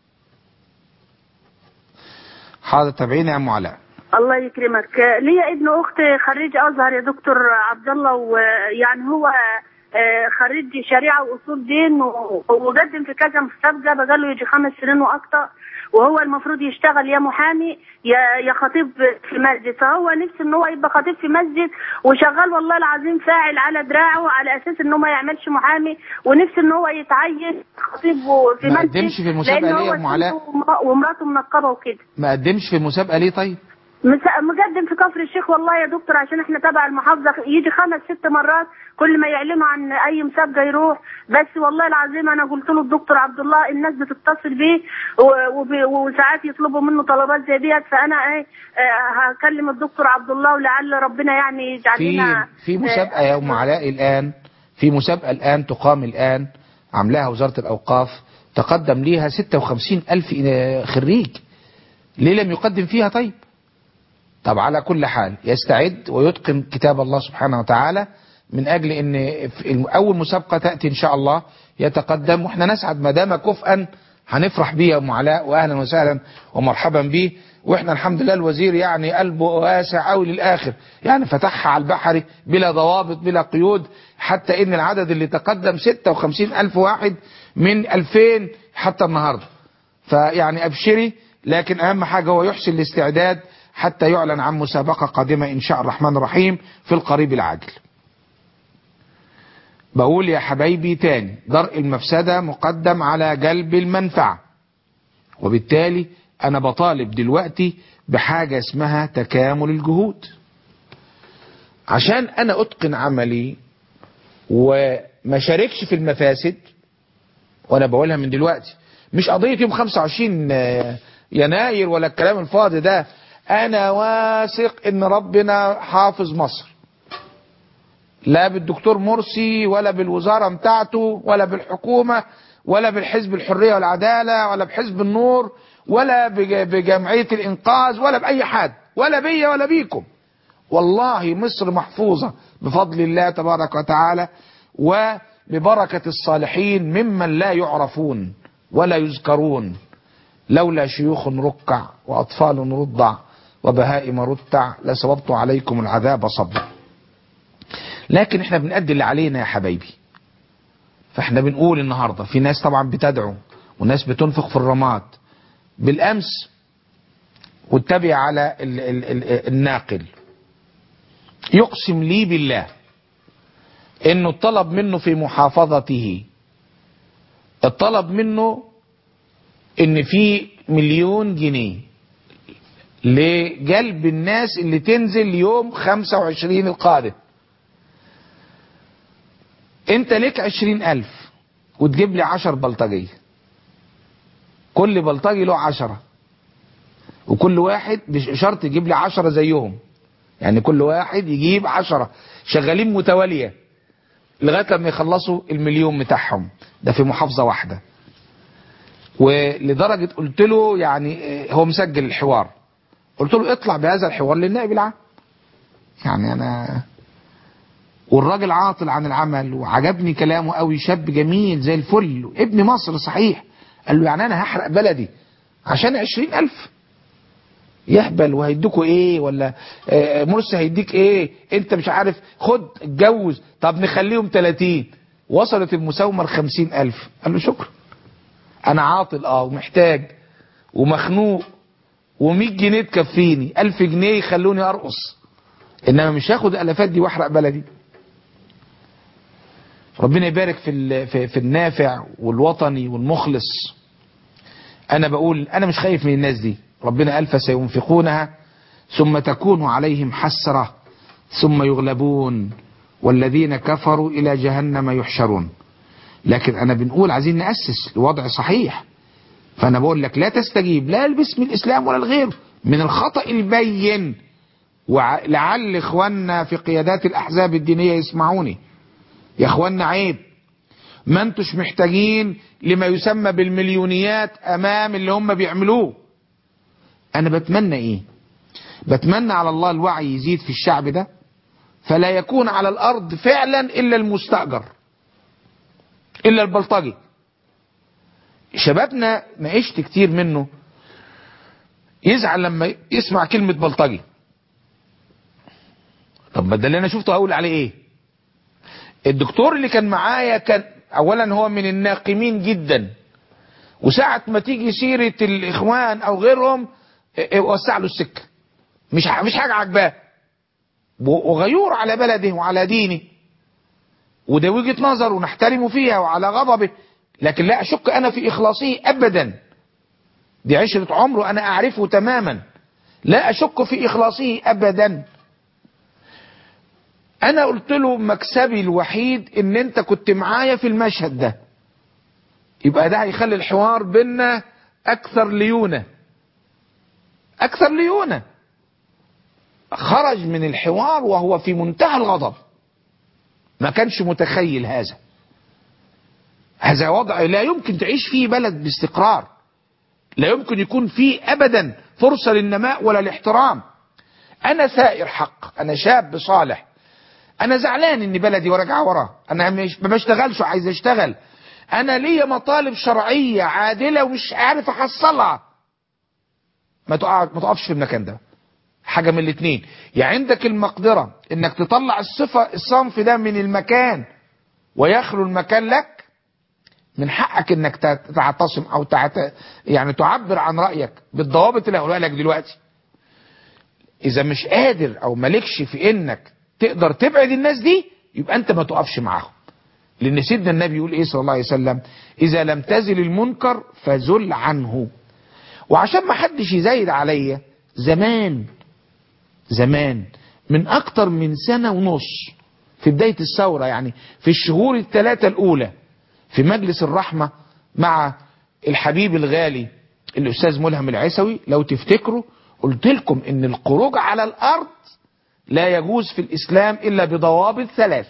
حاضر تابعيني يا أم علاء الله يكرمك آه، ليا ابن اخت خريج ازهر يا دكتور عبد الله ويعني هو آه، خريج شريعه واصول دين و- وقدم في كذا مسابقه بقاله يجي خمس سنين واكتر وهو المفروض يشتغل يا محامي يا يا خطيب في مسجد فهو نفسه ان هو يبقى خطيب في مسجد وشغال والله العظيم فاعل على دراعه على اساس ان هو ما يعملش محامي ونفسه ان هو يتعين خطيب في ما مسجد قدمش في المسابقة لأن ليه يا هو أم علاء؟ سنه ومراته منقبه وكده ما قدمش في المسابقة ليه طيب مس- مقدم في كفر الشيخ والله يا دكتور عشان احنا تبع المحافظه يجي خمس ست مرات كل ما يعلنوا عن اي مسابقه يروح بس والله العظيم انا قلت له الدكتور عبد الله الناس بتتصل بيه و- وب- وساعات يطلبوا منه طلبات زي ديت فانا ايه آه، هكلم الدكتور عبد الله ولعل ربنا يعني يجعل في لنا في مسابقة يا أم علاء الآن في مسابقة الآن تقام الآن عاملاها وزارة الأوقاف تقدم ليها 56 ألف خريج ليه لم يقدم فيها طيب طب على كل حال يستعد ويتقن كتاب الله سبحانه وتعالى من أجل أن في أول مسابقة تأتي إن شاء الله يتقدم وإحنا نسعد ما دام كفءا هنفرح بيه يا أم علاء وأهلا وسهلا ومرحبا بيه وإحنا الحمد لله الوزير يعني قلبه واسع أوي للآخر يعني فتحها على البحر بلا ضوابط بلا قيود حتى إن العدد اللي تقدم 56 ألف واحد من 2000 حتى النهاردة فيعني أبشري لكن أهم حاجة هو يحسن الاستعداد حتى يعلن عن مسابقة قادمة إن شاء الرحمن الرحيم في القريب العاجل بقول يا حبايبي تاني درء المفسدة مقدم على جلب المنفعة وبالتالي أنا بطالب دلوقتي بحاجة اسمها تكامل الجهود عشان أنا أتقن عملي وما شاركش في المفاسد وأنا بقولها من دلوقتي مش قضية يوم 25 يناير ولا الكلام الفاضي ده أنا واثق إن ربنا حافظ مصر لا بالدكتور مرسي ولا بالوزارة بتاعته ولا بالحكومة ولا بالحزب الحرية والعدالة ولا بحزب النور ولا بج- بجمعية الإنقاذ ولا بأي حد ولا بيا ولا بيكم والله مصر محفوظة بفضل الله تبارك وتعالى وببركة الصالحين ممن لا يعرفون ولا يذكرون لولا شيوخ ركع وأطفال رضع وبهائم رتع لصببت عليكم العذاب صبا لكن احنا بنأدي اللي علينا يا حبايبي فاحنا بنقول النهاردة في ناس طبعا بتدعو وناس بتنفق في الرماد بالأمس واتبع على ال ال ال الناقل يقسم لي بالله انه الطلب منه في محافظته الطلب منه ان في مليون جنيه لجلب الناس اللي تنزل يوم 25 القادم انت ليك عشرين الف وتجيب لي عشر بلطجية كل بلطجي له عشرة وكل واحد بشرط يجيب لي عشرة زيهم يعني كل واحد يجيب عشرة شغالين متوالية لغاية لما يخلصوا المليون بتاعهم ده في محافظة واحدة ولدرجة قلت له يعني اه، هو مسجل الحوار قلت له اطلع بهذا الحوار للنائب العام يعني انا والراجل عاطل عن العمل وعجبني كلامه قوي شاب جميل زي الفل ابن مصر صحيح قال له يعني انا هحرق بلدي عشان عشرين الف يهبل وهيدوكوا ايه ولا آه، مرسي هيديك ايه انت مش عارف خد اتجوز طب نخليهم 30 وصلت المساومة لخمسين الف قال له شكرا انا عاطل اه ومحتاج ومخنوق ومية جنيه تكفيني الف جنيه يخلوني ارقص انما مش هاخد الافات دي واحرق بلدي ربنا يبارك في ال- في, في النافع والوطني والمخلص انا بقول انا مش خايف من الناس دي ربنا قال فسينفقونها ثم تكون عليهم حسرة ثم يغلبون والذين كفروا الى جهنم يحشرون لكن انا بنقول عايزين نأسس لوضع صحيح فانا بقول لك لا تستجيب لا باسم الاسلام ولا الغير من الخطأ البين ولعل اخواننا في قيادات الاحزاب الدينية يسمعوني يا اخوانا عيب ما انتوش محتاجين لما يسمى بالمليونيات امام اللي هم بيعملوه انا بتمنى ايه بتمنى على الله الوعي يزيد في الشعب ده فلا يكون على الارض فعلا الا المستأجر الا البلطجي شبابنا ناقشت كتير منه يزعل لما يسمع كلمة بلطجي طب ما ده اللي انا شفته اقول عليه ايه الدكتور اللي كان معايا كان اولا هو من الناقمين جدا وساعة ما تيجي سيرة الاخوان او غيرهم اه، وسع له السكة مش ح- مش حاجة عجباه و- وغيور على بلده وعلى دينه وده وجهة نظر ونحترمه فيها وعلى غضبه لكن لا اشك انا في اخلاصه ابدا دي عشرة عمره انا اعرفه تماما لا أشك في إخلاصه أبدا أنا قلت له مكسبي الوحيد إن أنت كنت معايا في المشهد ده يبقى ده هيخلي الحوار بينا أكثر ليونة أكثر ليونة خرج من الحوار وهو في منتهى الغضب ما كانش متخيل هذا هذا وضع لا يمكن تعيش فيه بلد باستقرار لا يمكن يكون فيه ابدا فرصة للنماء ولا الاحترام انا ثائر حق انا شاب صالح انا زعلان ان بلدي وراجع وراه انا مش ما بشتغلش وعايز اشتغل انا ليا مطالب شرعية عادلة ومش عارف احصلها ما تقع ما تقفش في المكان ده حاجة من الاتنين يا عندك المقدرة انك تطلع الصفة الصنف ده من المكان ويخلو المكان لك من حقك انك تعتصم او تعت... يعني تعبر عن رأيك بالضوابط اللي هقولها لك دلوقتي اذا مش قادر او مالكش في انك تقدر تبعد الناس دي يبقى انت ما تقفش معاهم لان سيدنا النبي يقول ايه صلى الله عليه وسلم اذا لم تزل المنكر فزل عنه وعشان ما حدش يزايد عليا زمان زمان من اكتر من سنة ونص في بداية الثورة يعني في الشهور الثلاثة الاولى في مجلس الرحمة مع الحبيب الغالي الاستاذ ملهم العيسوي لو تفتكروا قلت لكم ان الخروج على الارض لا يجوز في الاسلام الا بضوابط ثلاث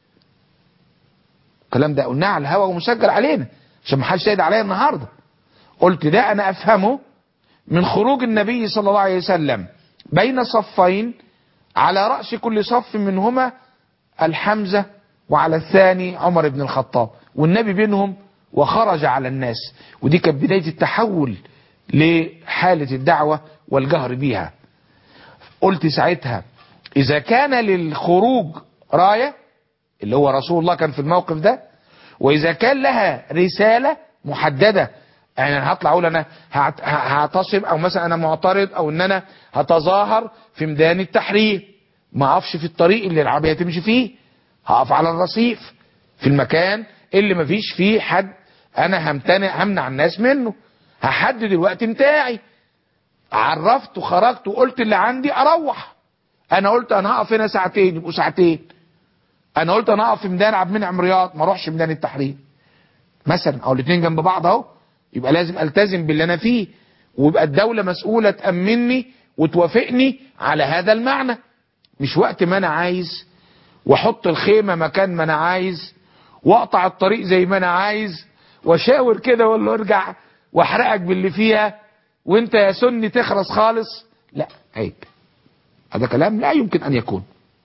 الكلام ده قلناه على الهوا ومسجل علينا عشان ما حدش يدعي عليا النهارده قلت ده انا افهمه من خروج النبي صلى الله عليه وسلم بين صفين على رأس كل صف منهما الحمزة وعلى الثاني عمر بن الخطاب والنبي بينهم وخرج على الناس ودي كانت بداية التحول لحالة الدعوة والجهر بيها قلت ساعتها إذا كان للخروج راية اللي هو رسول الله كان في الموقف ده وإذا كان لها رسالة محددة يعني انا هطلع اقول انا هعتصم او مثلا انا معترض او ان انا هتظاهر في ميدان التحرير ما اقفش في الطريق اللي العربيه تمشي فيه هقف على الرصيف في المكان اللي ما فيش فيه حد انا همتنع همنع الناس منه هحدد الوقت بتاعي عرفت وخرجت وقلت اللي عندي اروح انا قلت انا هقف هنا ساعتين يبقوا ساعتين انا قلت انا هقف في ميدان عبد المنعم رياض ما اروحش ميدان التحرير مثلا او الاثنين جنب بعض اهو يبقى لازم التزم باللي انا فيه ويبقى الدولة مسؤولة تأمني وتوافقني على هذا المعنى مش وقت ما انا عايز واحط الخيمة مكان ما انا عايز واقطع الطريق زي ما انا عايز واشاور كده واقول له ارجع واحرقك باللي فيها وانت يا سني تخرس خالص لا عيب هذا كلام لا يمكن ان يكون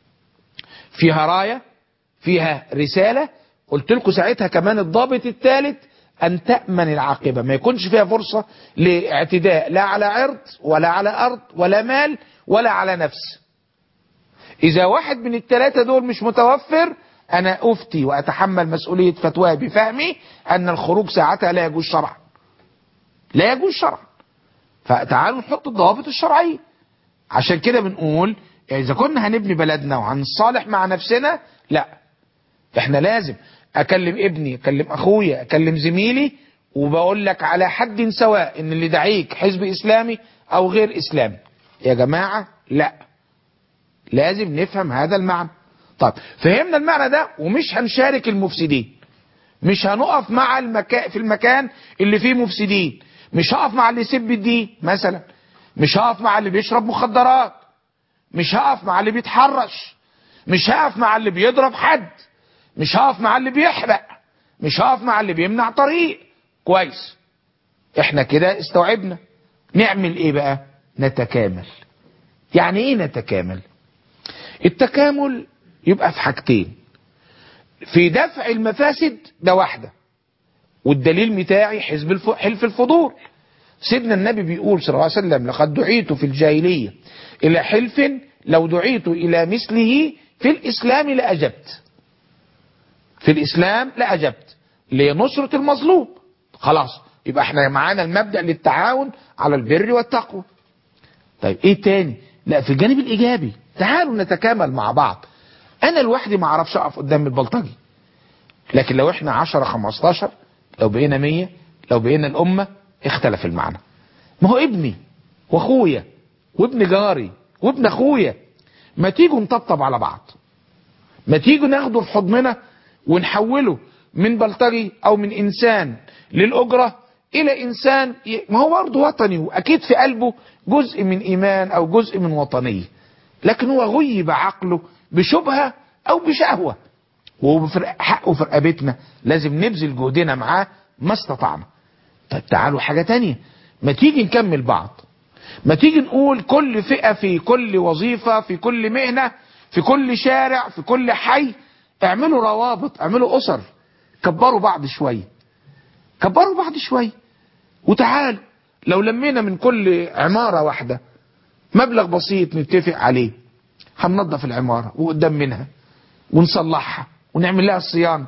فيها راية فيها رسالة قلت لكم ساعتها كمان الضابط الثالث أن تأمن العاقبة ما يكونش فيها فرصة لاعتداء لا على عرض ولا على أرض ولا مال ولا على نفس إذا واحد من الثلاثة دول مش متوفر أنا أفتي وأتحمل مسؤولية فتواه بفهمي أن الخروج ساعتها لا يجوز شرعا لا يجوز شرعا فتعالوا نحط الضوابط الشرعية عشان كده بنقول إذا كنا هنبني بلدنا وهنصالح مع نفسنا لا احنا لازم اكلم ابني اكلم اخويا اكلم زميلي وبقول لك على حد سواء ان اللي دعيك حزب اسلامي او غير اسلامي يا جماعة لا لازم نفهم هذا المعنى طيب فهمنا المعنى ده ومش هنشارك المفسدين مش هنقف مع المكان في المكان اللي فيه مفسدين مش هقف مع اللي يسب الدين مثلا مش هقف مع اللي بيشرب مخدرات مش هقف مع اللي بيتحرش مش هقف مع اللي بيضرب حد مش هقف مع اللي بيحرق مش هقف مع اللي بيمنع طريق كويس احنا كده استوعبنا نعمل ايه بقى نتكامل يعني ايه نتكامل التكامل يبقى في حاجتين في دفع المفاسد ده واحدة والدليل بتاعي حزب الف... حلف الفضول سيدنا النبي بيقول صلى الله عليه وسلم لقد دعيت في الجاهلية إلى حلف لو دعيت إلى مثله في الإسلام لأجبت في الإسلام لأجبت لنصرة المظلوم خلاص يبقى احنا معانا المبدأ للتعاون على البر والتقوى طيب ايه تاني لا في الجانب الإيجابي تعالوا نتكامل مع بعض أنا لوحدي ما أعرفش أقف قدام البلطجي لكن لو احنا 10 15 لو بقينا 100 لو بقينا الأمة اختلف المعنى ما هو ابني واخويا وابن جاري وابن اخويا ما تيجوا نطبطب على بعض ما تيجوا ناخده في حضننا ونحوله من بلطجي او من انسان للاجره الى انسان ي- ما هو برضه وطني واكيد في قلبه جزء من ايمان او جزء من وطنيه لكن هو غيب عقله بشبهه او بشهوه وحقه في رقبتنا لازم نبذل جهدنا معاه ما استطعنا طيب تعالوا حاجة تانية ما تيجي نكمل بعض ما تيجي نقول كل فئة في كل وظيفة في كل مهنة في كل شارع في كل حي اعملوا روابط اعملوا أسر كبروا بعض شوية كبروا بعض شوية وتعالوا لو لمينا من كل عمارة واحدة مبلغ بسيط نتفق عليه هننظف العمارة وقدام منها ونصلحها ونعمل لها الصيانة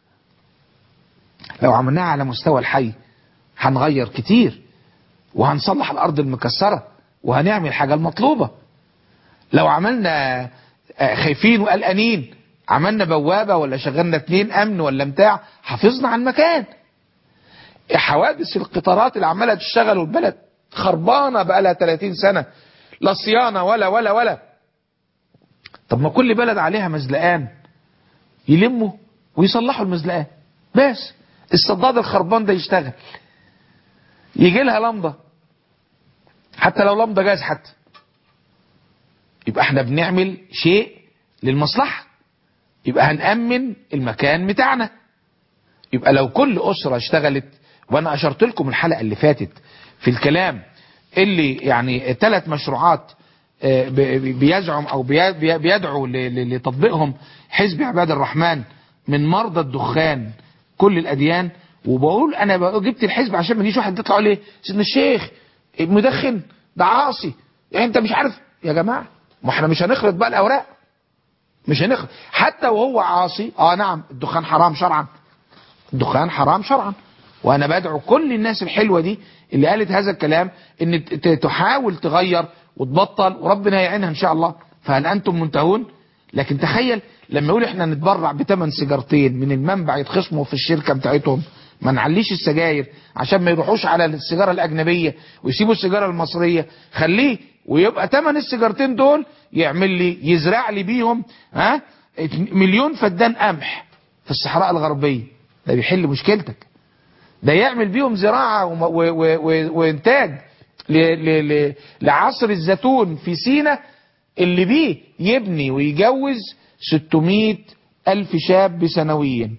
لو عملناها على مستوى الحي هنغير كتير وهنصلح الأرض المكسرة وهنعمل حاجة المطلوبة لو عملنا آه، خايفين وقلقانين عملنا بوابة ولا شغلنا اتنين أمن ولا بتاع حافظنا على المكان حوادث القطارات اللي عمالة تشتغل والبلد خربانة بقالها 30 سنة لا صيانة ولا ولا ولا طب ما كل بلد عليها مزلقان يلموا ويصلحوا المزلقان بس الصداد الخربان ده يشتغل يجي لها لمضة حتى لو لمضة جاز حتى يبقى احنا بنعمل شيء للمصلحة يبقى هنأمن المكان بتاعنا يبقى لو كل أسرة اشتغلت وانا اشرت لكم الحلقة اللي فاتت في الكلام اللي يعني ثلاث مشروعات آه، ب- ب- بيزعم او بي- بي- بيدعو ل- ل- لتطبيقهم حزب عباد الرحمن من مرضى الدخان كل الاديان وبقول انا بقى جبت الحزب عشان ما يجيش واحد يطلع ليه سيدنا الشيخ مدخن ده عاصي يعني انت مش عارف يا جماعه ما احنا مش هنخلط بقى الاوراق مش هنخلط حتى وهو عاصي اه نعم الدخان حرام شرعا الدخان حرام شرعا وانا بدعو كل الناس الحلوه دي اللي قالت هذا الكلام ان ت- ت- تحاول تغير وتبطل وربنا يعينها ان شاء الله فهل انتم منتهون لكن تخيل لما يقول احنا نتبرع بثمن سيجارتين من المنبع يتخصموا في الشركه بتاعتهم ما نعليش السجاير عشان ما يروحوش على السيجاره الاجنبيه ويسيبوا السيجاره المصريه خليه ويبقى ثمن السيجارتين دول يعمل لي يزرع لي بيهم ها مليون فدان قمح في الصحراء الغربيه ده بيحل مشكلتك ده يعمل بيهم زراعة وم- و- و- و- وإنتاج ل- ل- ل- لعصر الزيتون في سينا اللي بيه يبني ويجوز 600 ألف شاب سنويا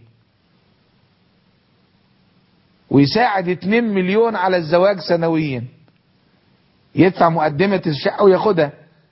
ويساعد 2 مليون على الزواج سنويا يدفع مقدمة الشقة وياخدها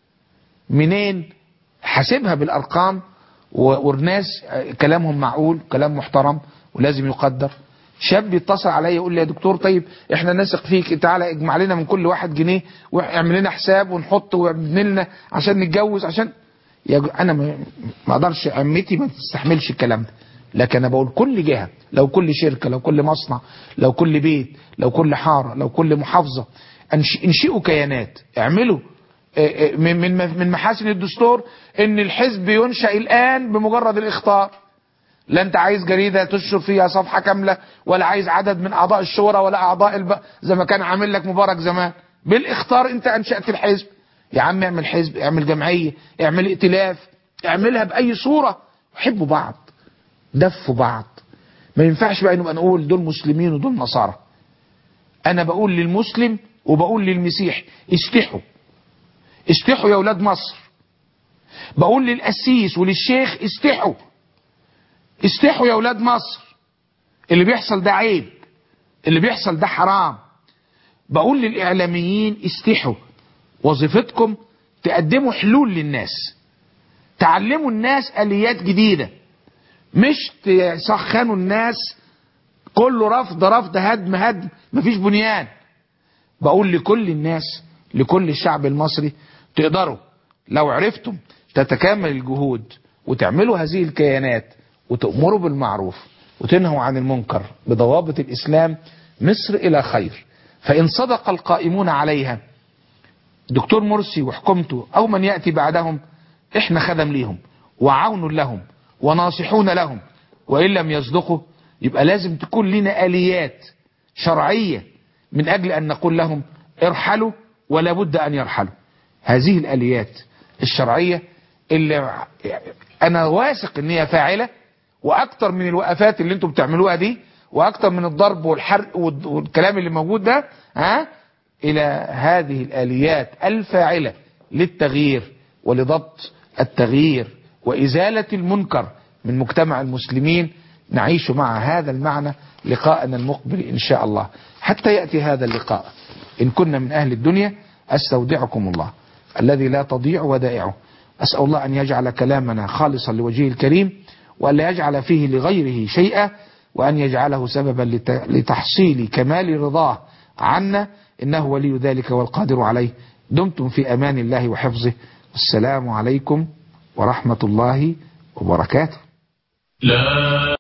منين حاسبها بالأرقام و- والناس آه، كلامهم معقول كلام محترم ولازم يقدر شاب يتصل عليا يقول لي يا دكتور طيب احنا نثق فيك تعالى اجمع لنا من كل واحد جنيه واعمل لنا حساب ونحط وابن لنا عشان نتجوز عشان يا جو- انا ما ما اقدرش عمتي ما تستحملش الكلام ده لكن انا بقول كل جهه لو كل شركه لو كل مصنع لو كل بيت لو كل حاره لو كل محافظه أنش- انشئوا كيانات اعملوا آه، آه، من من من محاسن الدستور ان الحزب ينشا الان بمجرد الاخطار لا انت عايز جريده تنشر فيها صفحه كامله ولا عايز عدد من اعضاء الشورى ولا اعضاء الب... زي ما كان عامل لك مبارك زمان بالاخطار انت انشات الحزب يا عم اعمل حزب اعمل جمعيه اعمل ائتلاف اعملها باي صوره حبوا بعض دفوا بعض ما ينفعش بقى نبقى نقول دول مسلمين ودول نصارى انا بقول للمسلم وبقول للمسيح استحوا استحوا يا اولاد مصر بقول للقسيس وللشيخ استحوا استحوا يا اولاد مصر اللي بيحصل ده عيب اللي بيحصل ده حرام بقول للاعلاميين استحوا وظيفتكم تقدموا حلول للناس تعلموا الناس اليات جديده مش تسخنوا الناس كله رفض رفض هدم هدم مفيش بنيان بقول لكل الناس لكل الشعب المصري تقدروا لو عرفتم تتكامل الجهود وتعملوا هذه الكيانات وتأمروا بالمعروف وتنهوا عن المنكر بضوابط الإسلام مصر إلى خير فإن صدق القائمون عليها دكتور مرسي وحكومته أو من يأتي بعدهم إحنا خدم ليهم وعون لهم وناصحون لهم وإن لم يصدقوا يبقى لازم تكون لنا آليات شرعية من أجل أن نقول لهم ارحلوا ولا بد أن يرحلوا هذه الآليات الشرعية اللي أنا واثق إن هي فاعلة وأكتر من الوقفات اللي أنتم بتعملوها دي وأكتر من الضرب والحرق والد- والكلام اللي موجود ده ها إلى هذه الآليات الفاعلة للتغيير ولضبط التغيير وإزالة المنكر من مجتمع المسلمين نعيش مع هذا المعنى لقاءنا المقبل إن شاء الله حتى يأتي هذا اللقاء إن كنا من أهل الدنيا أستودعكم الله الذي لا تضيع ودائعه أسأل الله أن يجعل كلامنا خالصا لوجهه الكريم وأن لا يجعل فيه لغيره شيئا وأن يجعله سببا لت- لتحصيل كمال رضاه عنا إنه ولي ذلك والقادر عليه دمتم في أمان الله وحفظه والسلام عليكم ورحمة الله وبركاته لا